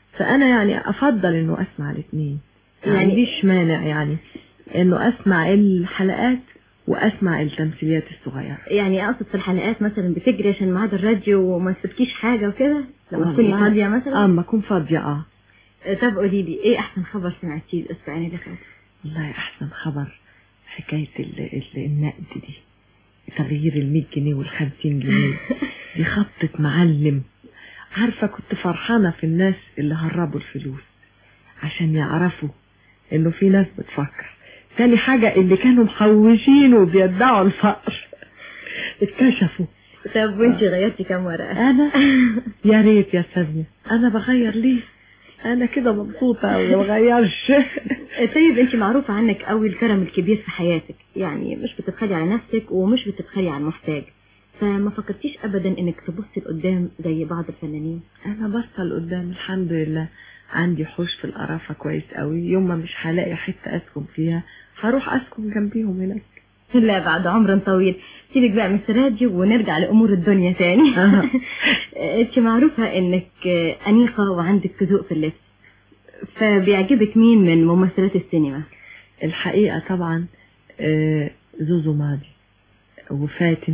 فانا يعني افضل انه اسمع الاثنين ما يعني- عنديش مانع يعني انه اسمع الحلقات واسمع التمثيليات الصغيره يعني اقصد في الحلقات مثلا بتجري عشان ميعاد الراديو وما تفوتكيش حاجه وكده لما تكوني والله. فاضيه مثلا اه ما اكون فاضيه اه طب قولي لي ايه احسن خبر سمعتيه الاسبوعين اللي فاتوا والله احسن خبر حكايه ال- ال- النقد دي تغيير ال 100 جنيه وال 50 جنيه دي خبطه معلم عارفه كنت فرحانه في الناس اللي هربوا الفلوس عشان يعرفوا انه في ناس بتفكر تاني حاجة اللي كانوا محوشين وبيدعوا الفقر اتكشفوا طب وانتي غيرتي كام ورقه انا يا ريت يا سامية انا بغير ليه انا كده مبسوطة أوي ما بغيرش طيب انت معروفة عنك قوي الكرم الكبير في حياتك يعني مش بتبخلي على نفسك ومش بتبخلي على المحتاج فما فكرتيش ابدا انك تبصي لقدام زي بعض الفنانين انا باصة لقدام الحمد لله عندي حوش في القرافة كويس قوي يوم ما مش هلاقي حتة اسكن فيها هروح اسكن جنبيهم هناك لا بعد عمر طويل سيبك بقى من الراديو ونرجع لامور الدنيا تاني انت معروفة انك انيقة وعندك ذوق في اللبس فبيعجبك مين من ممثلات السينما الحقيقة طبعا آه، زوزو ماضي وفاتن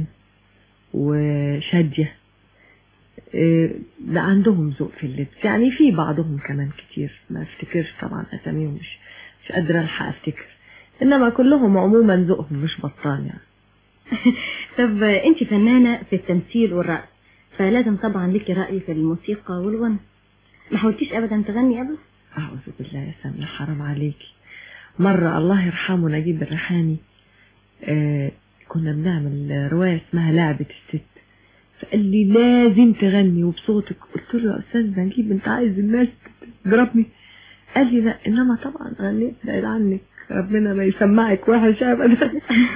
وشادية آه، ده عندهم ذوق في اللبس يعني في بعضهم كمان كتير ما افتكرش طبعا اساميهم مش مش قادرة الحق افتكر انما كلهم عموما ذوقهم مش بطال يعني طب انت فنانة في التمثيل والرقص فلازم طبعا ليكي رأي في الموسيقى والغنى ما حاولتيش ابدا تغني قبل أعوذ بالله يا سامية حرام عليكي مرة الله يرحمه نجيب الريحاني آه كنا بنعمل رواية اسمها لعبة الست فقال لي لازم تغني وبصوتك قلت له يا أستاذ نجيب أنت عايز الناس تضربني قال لي لا إنما طبعا غنيت بعيد عنك ربنا ما يسمعك وحش أبدا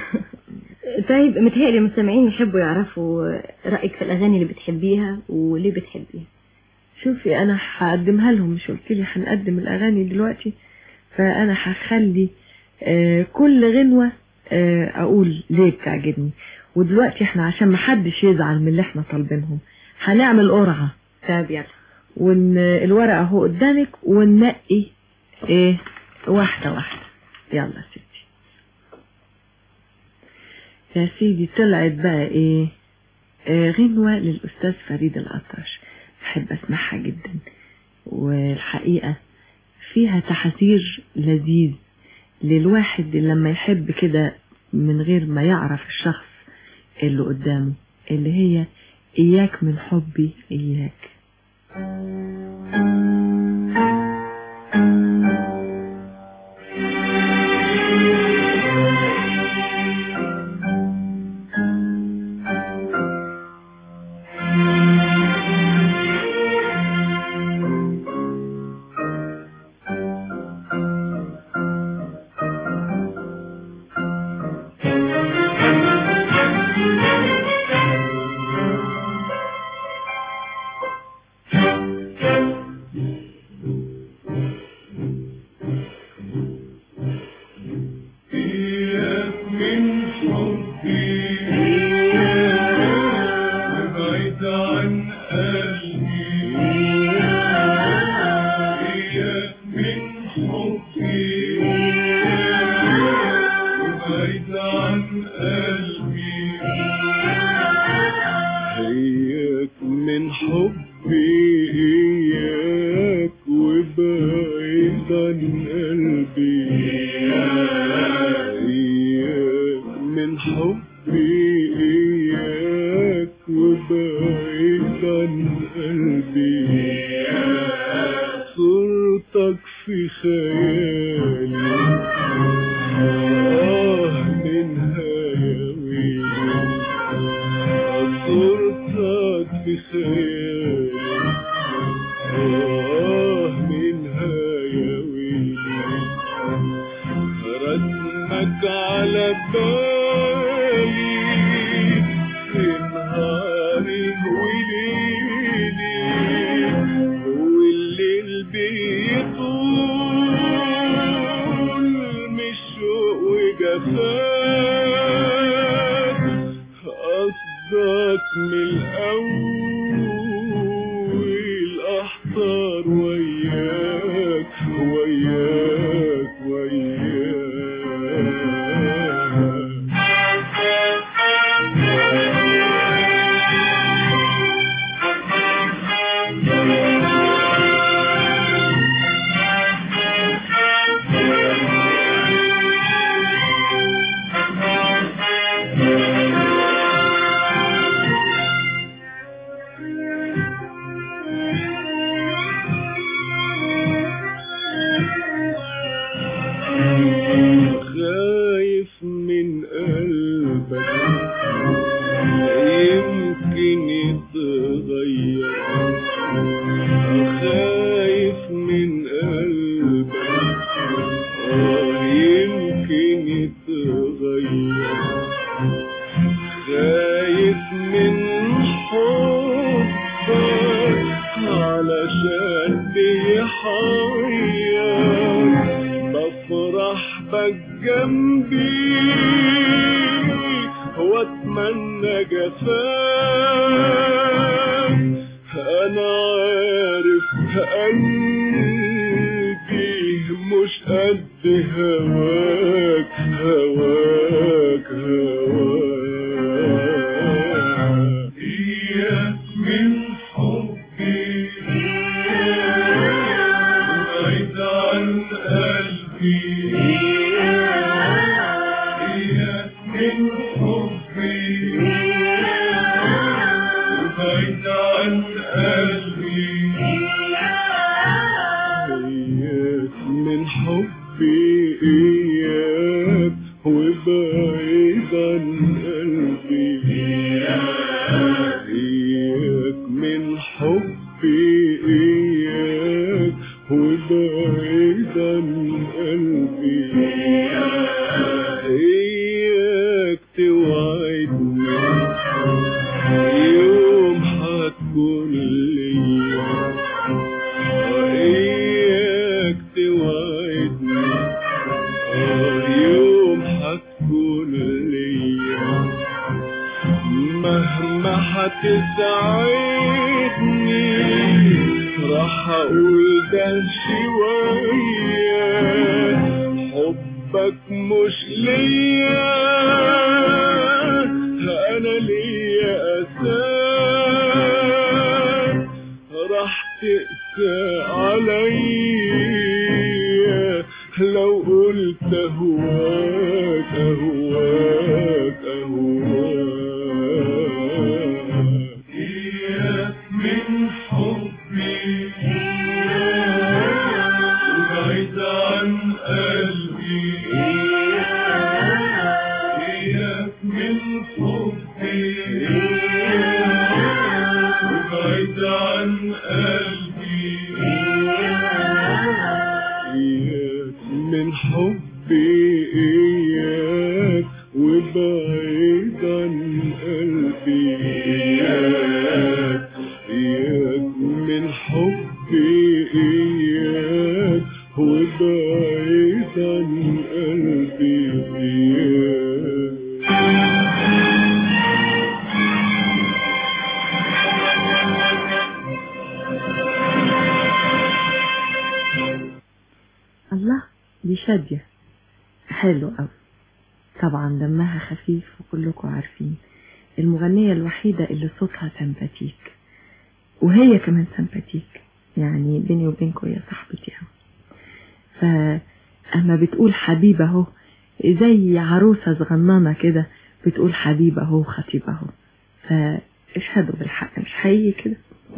طيب متهيألي المستمعين يحبوا يعرفوا رأيك في الأغاني اللي بتحبيها وليه بتحبيها شوفي انا هقدمها لهم مش قلت لي هنقدم الاغاني دلوقتي فانا هخلي آه كل غنوة آه اقول ليه بتعجبني ودلوقتي احنا عشان ما حدش يزعل من اللي احنا طالبينهم هنعمل قرعة طب يلا وان الورقة اهو قدامك وننقي ايه واحدة واحدة يلا يا ستي يا سيدي طلعت بقى ايه آه غنوة للأستاذ فريد الأطرش بحب أسمعها جدا والحقيقة فيها تحذير لذيذ للواحد اللي لما يحب كده من غير ما يعرف الشخص اللي قدامه اللي هي إياك من حبي إياك إياك من حبي وابعد عن قلبي إياك من حبي وابعد عن قلبي إياك من حبي إياك وبعيد عن قلبي إياك من حبي إياك وبعيد عن قلبي صورتك في خيالي آه منها يا ويلي صورتك في خيالي آه منها يا ويلي رسمك على بالي في نهاري وليلي والليل بيطول مش شوق وجفاك قصدك من الأول أحضر وياك وياك خايف من قلبك يمكن يتغير خايف من قلبك آه يمكن يتغير خايف من حبك علشان بيحير بفرح بك جنبي واتمنى جفاك انا عارف قلبي مش قد هواك هواك هواك إياك من حبي بعيد عن قلبي إياك من حبي بعيد عن قلبي إياك من حبي إياك وبعيد عن قلبي إياك من حبي إياك وبعيد عن قلبي إياك توعدني يوم هتكون ليا إياك توعدني آه يوم هتكون ليا مهما هتسعدني راح اقول ده شوية حبك مش ليا انا ليا اساس راح تقسى عليا لو قلت اهواك اهواك اهواك إياك من حبي بعيد عن قلبي إياك من حبي بعيد عن قلبي إياك من حبي إياك وبعيد عن قلبي إياك إياك من حبي إياك وبعيد عن قلبي إياك الله دي شادية حلو قوي طبعا دمها خفيف وكلكم عارفين المغنية الوحيدة اللي صوتها سمباتيك وهي كمان سمباتيك يعني بيني وبينكم يا صاحبتي اهو فأما بتقول حبيبة اهو زي عروسة صغننة كده بتقول حبيبة اهو خطيبة اهو فاشهدوا بالحق مش حقيقي كده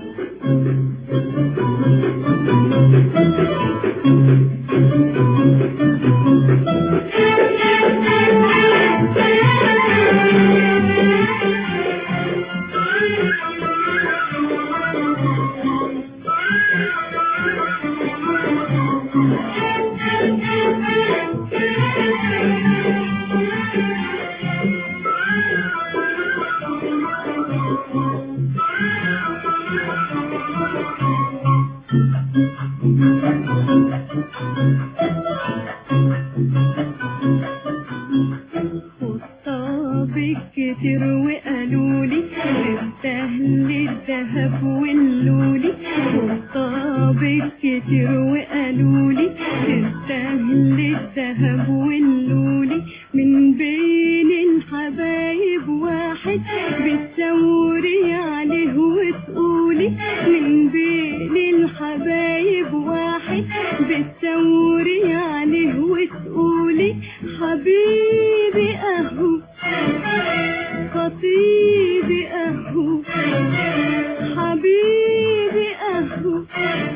خطابك كتير وقالوا لي تستاهل الذهب واللولي خطابك كتير وقالوا لي الذهب واللولي من بين الحبايب واحد بتشاوري عليه وتقولي من بين الحبايب واحد بتشاوري عليه وتقولي حبيبي اهو خطيبي اهو حبيبي اهو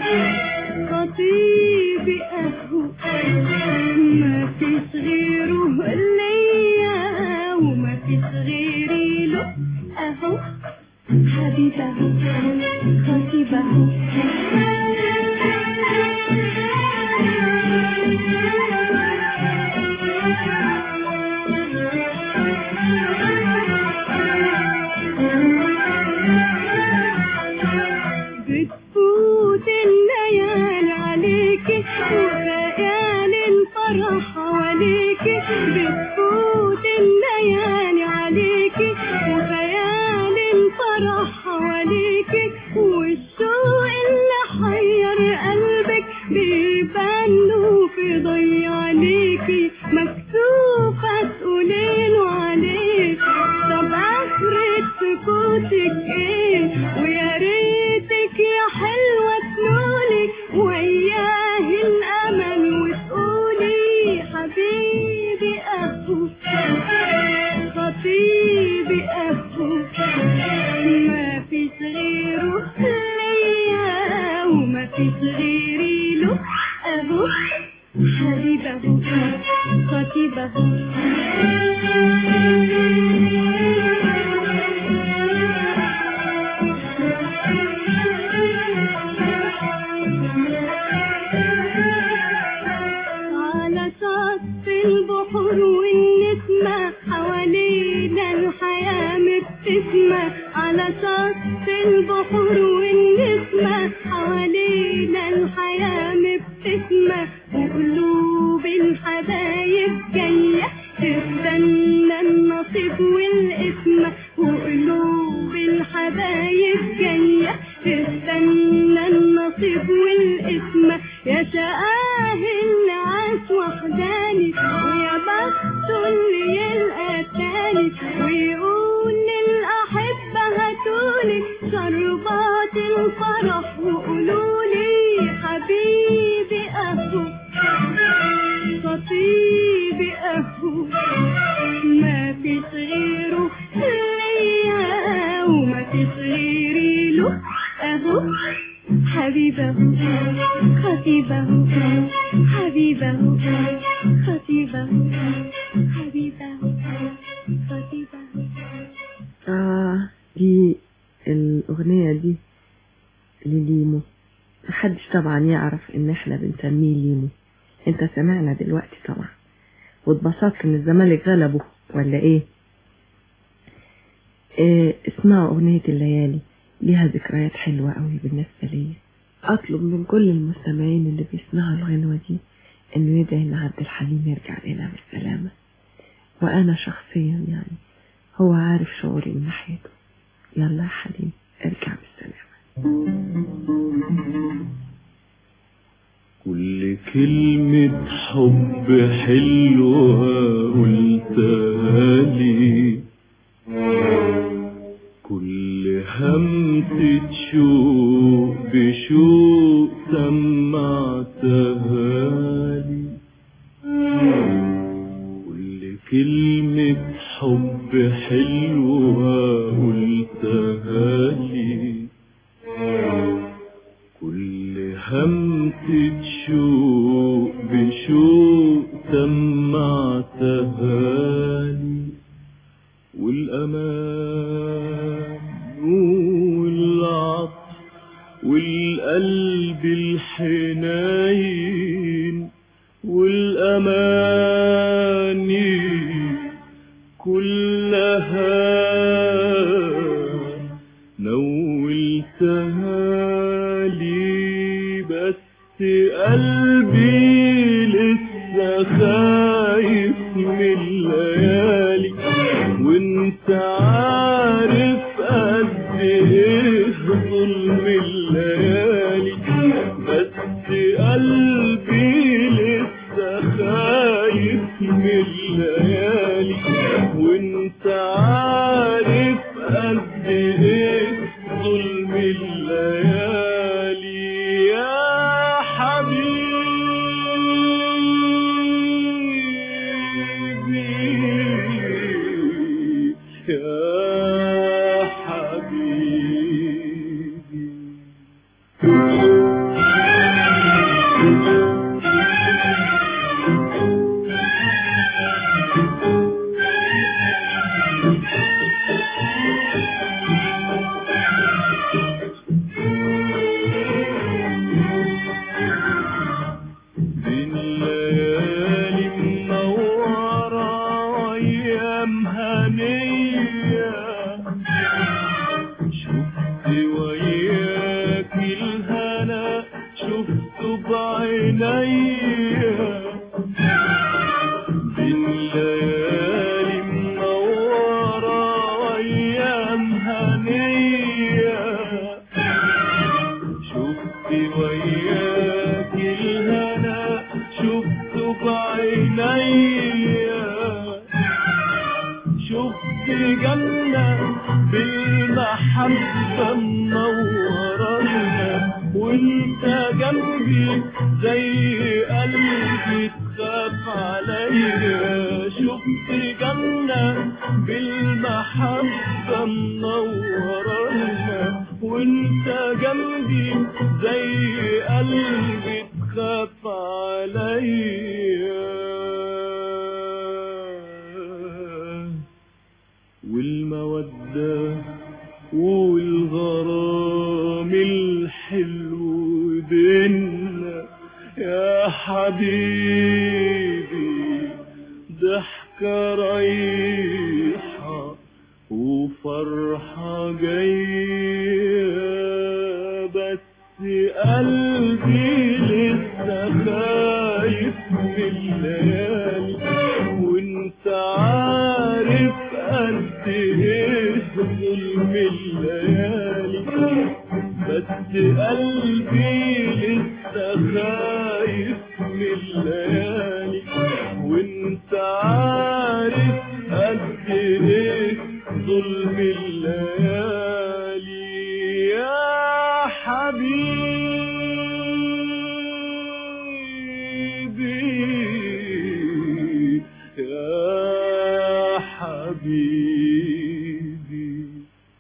خطيبي اهو ما فيش غيره ليا وما فيش غيري له اهو حبيبي اهو خطيبي اهو بتفوت الليالي عليكي وخيالي الفرح حواليكي بتفوت الليالي عليكي وخيالي الفرح حواليكي والشوق اللي حير قلبك بيبان له في ضي عليكي مكسوفة تقوليله عليك طب آخرة سكوتك ايه ويا ريتك يا حلوة تنولي وياه الأمل وتقولي حبيبي أهو خطيبي أهو ما فيش غيره ليا وما فيش غيري له أهو حبيبي أهو خطيبي أهو على شط البحور والنسمة حوالينا الحياة مبتسمة على شط البحور والنسمة حوالينا الحياة مبتسمة وقلوب الحبايب جاية تستنى النصيب والقسمة وقلوب الحبايب جاية تستنى النصيب والقسمة يا شقاه اللي عاش وحداني ويا بخته اللي يلقى تاني ويقول للأحبة هاتولي شربات الفرح وقولولي حبيبي أهو خطيبي أهو ما فيش غيره ليا وما فيش غيري له أهو حبيبه خطيبه حبيبه خطيبه حبيبه خطيبه آه دي الأغنية دي لليمو محدش طبعا يعرف إن إحنا بنسميه ليمو أنت سمعنا دلوقتي طبعا واتبسطت إن الزمالك غلبه ولا إيه؟ إيه اسمها أغنية الليالي ليها ذكريات حلوة قوي بالنسبة لي أطلب من كل المستمعين اللي بيسمعوا الغنوة دي إنه يدعي إن عبد الحليم يرجع لنا بالسلامة وأنا شخصيا يعني هو عارف شعوري من ناحيته يلا يا حليم ارجع بالسلامة كل كلمة حب حلوة قلتها لي كل همسة شوق بشوق سمعتها لي كل كلمة حب حلوة قلتها لي كل همسة شوق بشوق سمعتها لي والأمان والعطف والقلب الحنين والأماني كلها نولتها لي بس قلبي لسه خايف من الليالي وانت عارف قد ايه ظلم الليالي بس قلبي لسه خايف الليالي وانت عارف قد ايه ظلم الليالي يا حبيبي يا حبيبي بين ليالي منورة أيام هنية شفت وياك الهنا شفته بعينيا بين ليالي منورة أيام هنية شفت وياك الهنا شفته بعينيا شفت جنة بالمحبة منورنا وانت جنبي زي قلبي تخاف عليا شفت جنة بالمحبة منورنا وانت جنبي زي قلبي تخاف عليا والمودة والغرام الحلو بينا يا حبيبي ضحكة رايحة وفرحة جاية بس قلبي لسه خايف من الليالي وانت عارف قد ايه ظلم الليالي بس قلبي لسه خايف من الليالي وانت عارف قد ايه ظلم الليالي يا حبيبي يا حبيبي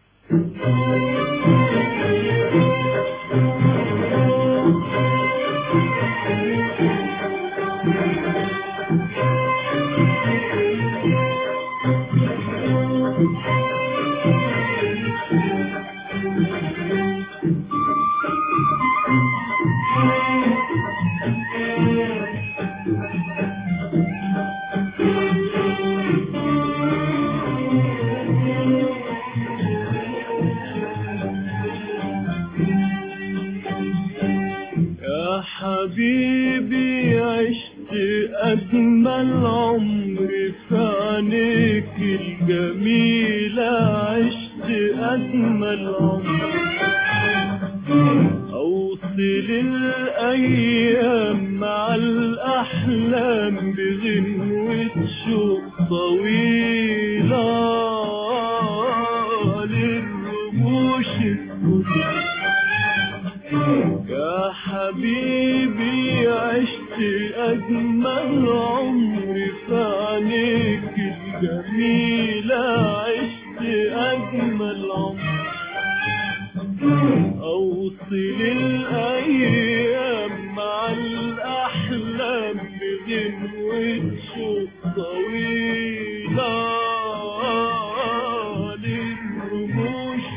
يا حبيبي عشت أجمل عمر في عينيك الجميلة عشت أجمل عمر أوصل الأيام مع الأحلام بغنوة شوق طويلة للرموش السوداء يا حبيبي عشت أجمل عمري في عينيك الجميلة عشت أجمل عمر أوصل الأيام مع الأحلام بغنوة شوق طويلة للرموش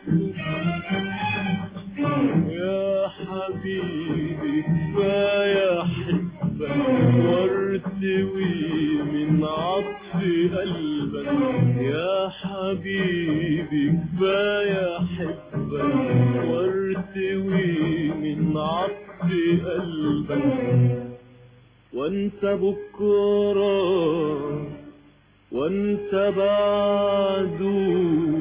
يا حبيبي كفاية أحبك وارتوي من عطف قلبك يا حبيبي كفاية أحبك وارتوي من عطف قلبك وانت بكرة وانت بعده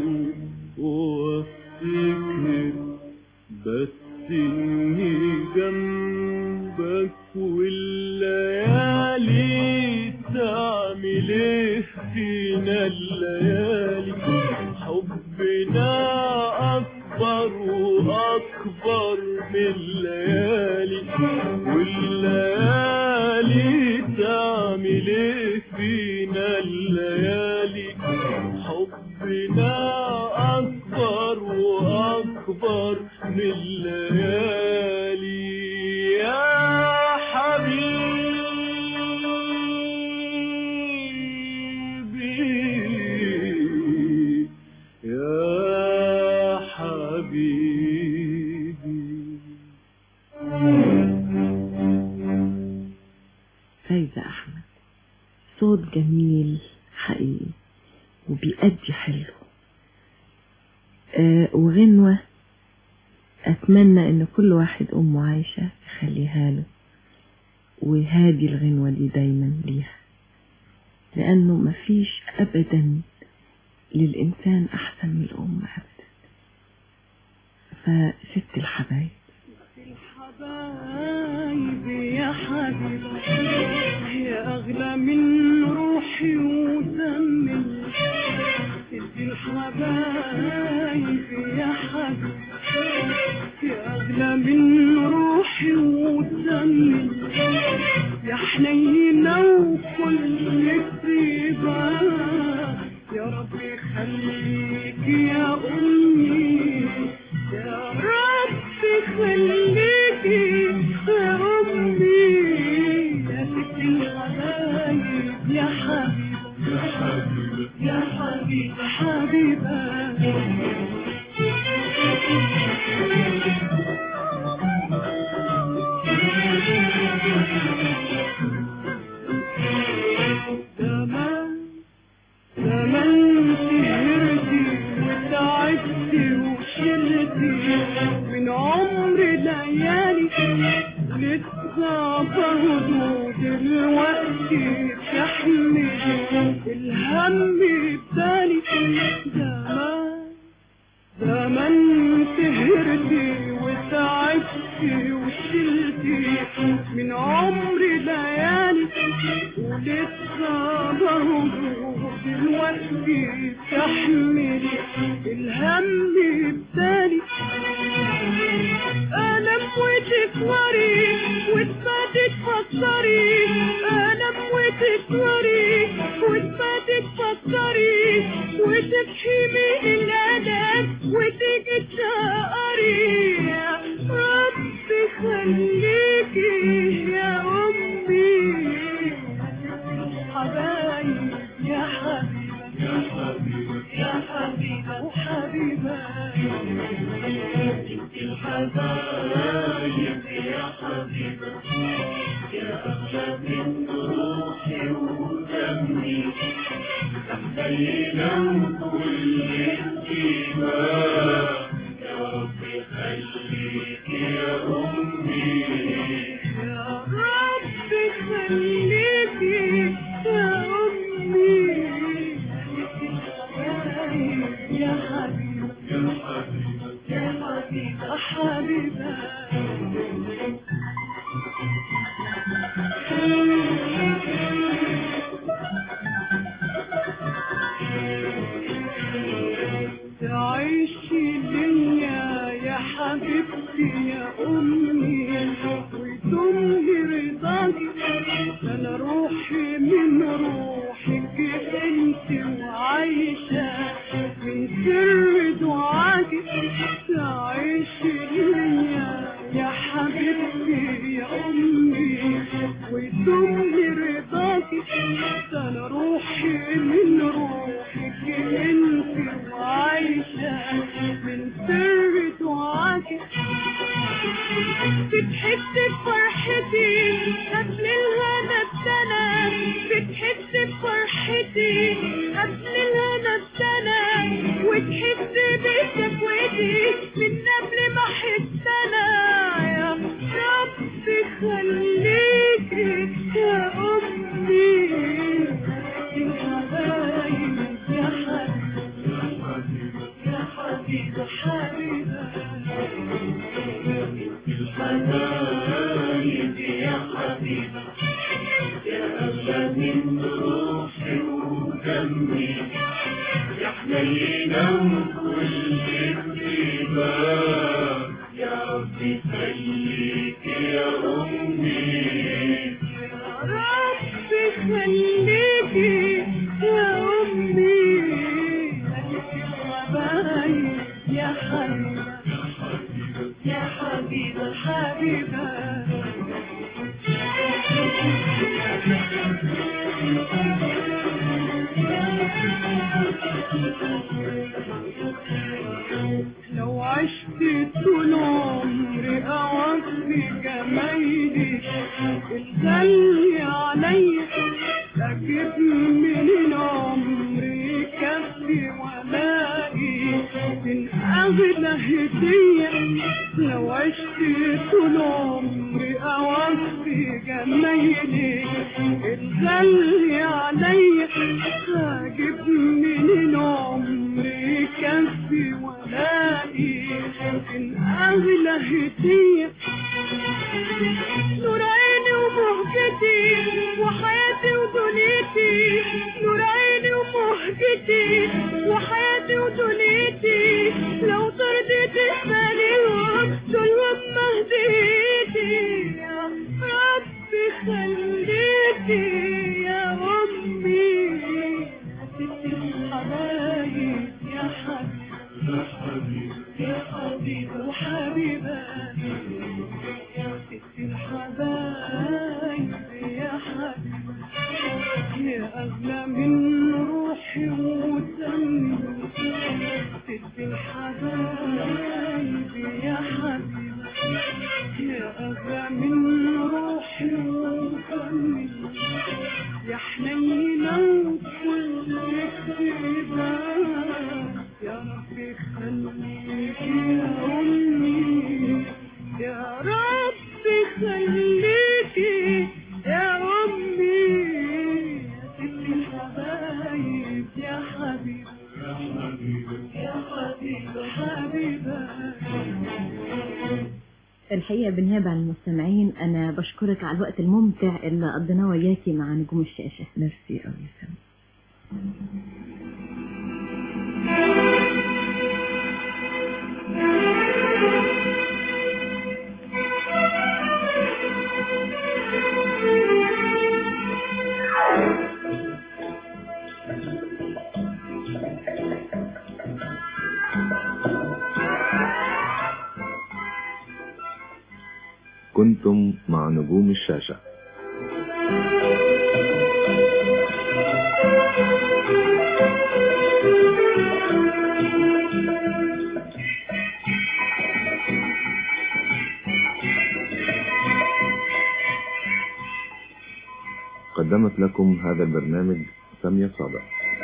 وافتكر بس اني جنبك والليالي تعمل فينا الليالي حبنا أكبر وأكبر من الليالي والليالي تعمل إيه فينا الليالي حبنا أكبر وأكبر من الليالي يا حبيبي يا حبيبي فايزة أحمد صوت جميل حقيقي وبيأدي حلو آه وغنوة أتمنى إن كل واحد أمه عايشة يخليها له وهادي الغنوة دي دايما ليها لأنه مفيش أبدا للإنسان أحسن من الأم أبدا فست الحبايب حبايبي يا حبيبي يا أغلى من روحي ودمي ست الحبايب يا حبيبي يا أغلى من روحي ودمي يا حنينة وكل طيبة يا رب يخليك يا أمي يا رب خليك يا أمي يا ست الحبايب يا حبيبة يا حبيبة يا حبيبة حبيبة زمان زمان سهرتي وتعبتي وشلتي من عمر ليالي لسه برضه دلوقتي تحمل الهم التاني زمان زمان سهرتي وتعبتي وشلتي من عمري ليالي ولسه برضه دلوقتي تحملي الهم التاني ألم وتكبري وتباتي تفكري ألم وتكبري وتباتي تفكري وتبكي من الألم وتيجي تشقري يا ربي خليكي يا أمي حبايب يا حبيبة يا حبيبة يا حبيبة وحبيبة الحبايب يا حبيبة يا أغلى من روحي ودمي تحتينا وكل انتباه يا رب خليك يا أمي يا رب خليك يا أمي يا حبيبة يا حبيبة يا حبيبة حبيبة تعيشي ليا يا حبيبتي يا أمي ويدوم رضاكي أنا روحي من روحك أنت وعايشة من سر دعاكي تعيشي ليا يا حبيبتي يا أمي ويدوم رضاكي أنا روحي من روحك أنت وعايشة من سر دعاكي بتحس بفرحتي قبل الهنا بسنة بتحس بفرحتي قبل الهنا بسنة وتحس بشكوتي من قبل ما احس انا يا ربي خليكي يا امي يا حبايب يا حبيبة يا حبيبة حبيبة الحبايب يا حبيبة يا أغلى من روحي وكمل يا حنينة وكل ارتباك يا ربي خليك يا أمي ربي خليكي يا أمي حبايب يا حبيبة يا حبيبة حبيبة لو عشت طول عمري أوفي جمايلي الغالي عليا أجيب من عمري كفي ولاقي من أغلى هدية لو عشت طول عمري أوفي جمايلي الغالي عليا أجيب من عمري كفي ولاقي من أغلى هدية نور عيني ومهجتي وحياتي ودنيتي نور عيني ومهجتي وحياتي ودنيتي لو ترضي تسأليهم دول وما هديتي يا ربي خليكي يا أمي يا ست الحبايب يا حبيبي يا حبيبة وحبيبة يا ست الحبايب يا حبيبة يا أغلى من روحي ودمي ست الحبايب يا حبيبة يا أغلى من روحي ودمي يا حنينة وكل اكتباك يا ربي خليك يا أمي يا ربي خليكي يا أمي يا ست الحبايب يا حبيبة يا حبيبة حبيبة الحقيقة بالنيابة عن المستمعين أنا بشكرك على الوقت الممتع اللي قضيناه وياكي مع نجوم الشاشة ميرسي أوي سامي كنتم مع نجوم الشاشة قدمت لكم هذا البرنامج سامية صادق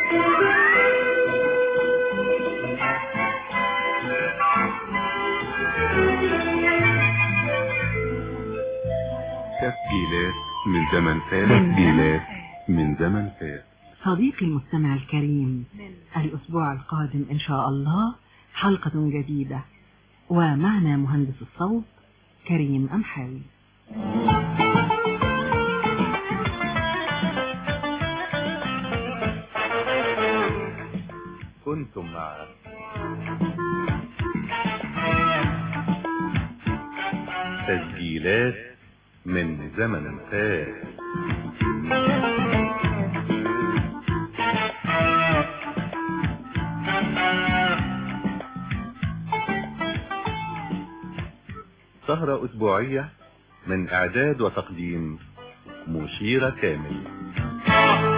تسجيلات من زمن فات تسجيلات من زمن فات صديقي المستمع الكريم الأسبوع القادم إن شاء الله حلقة جديدة ومعنا مهندس الصوت كريم أمحاوي كنتم مع تسجيلات من زمن فات سهرة أسبوعية من إعداد وتقديم مشيرة كامل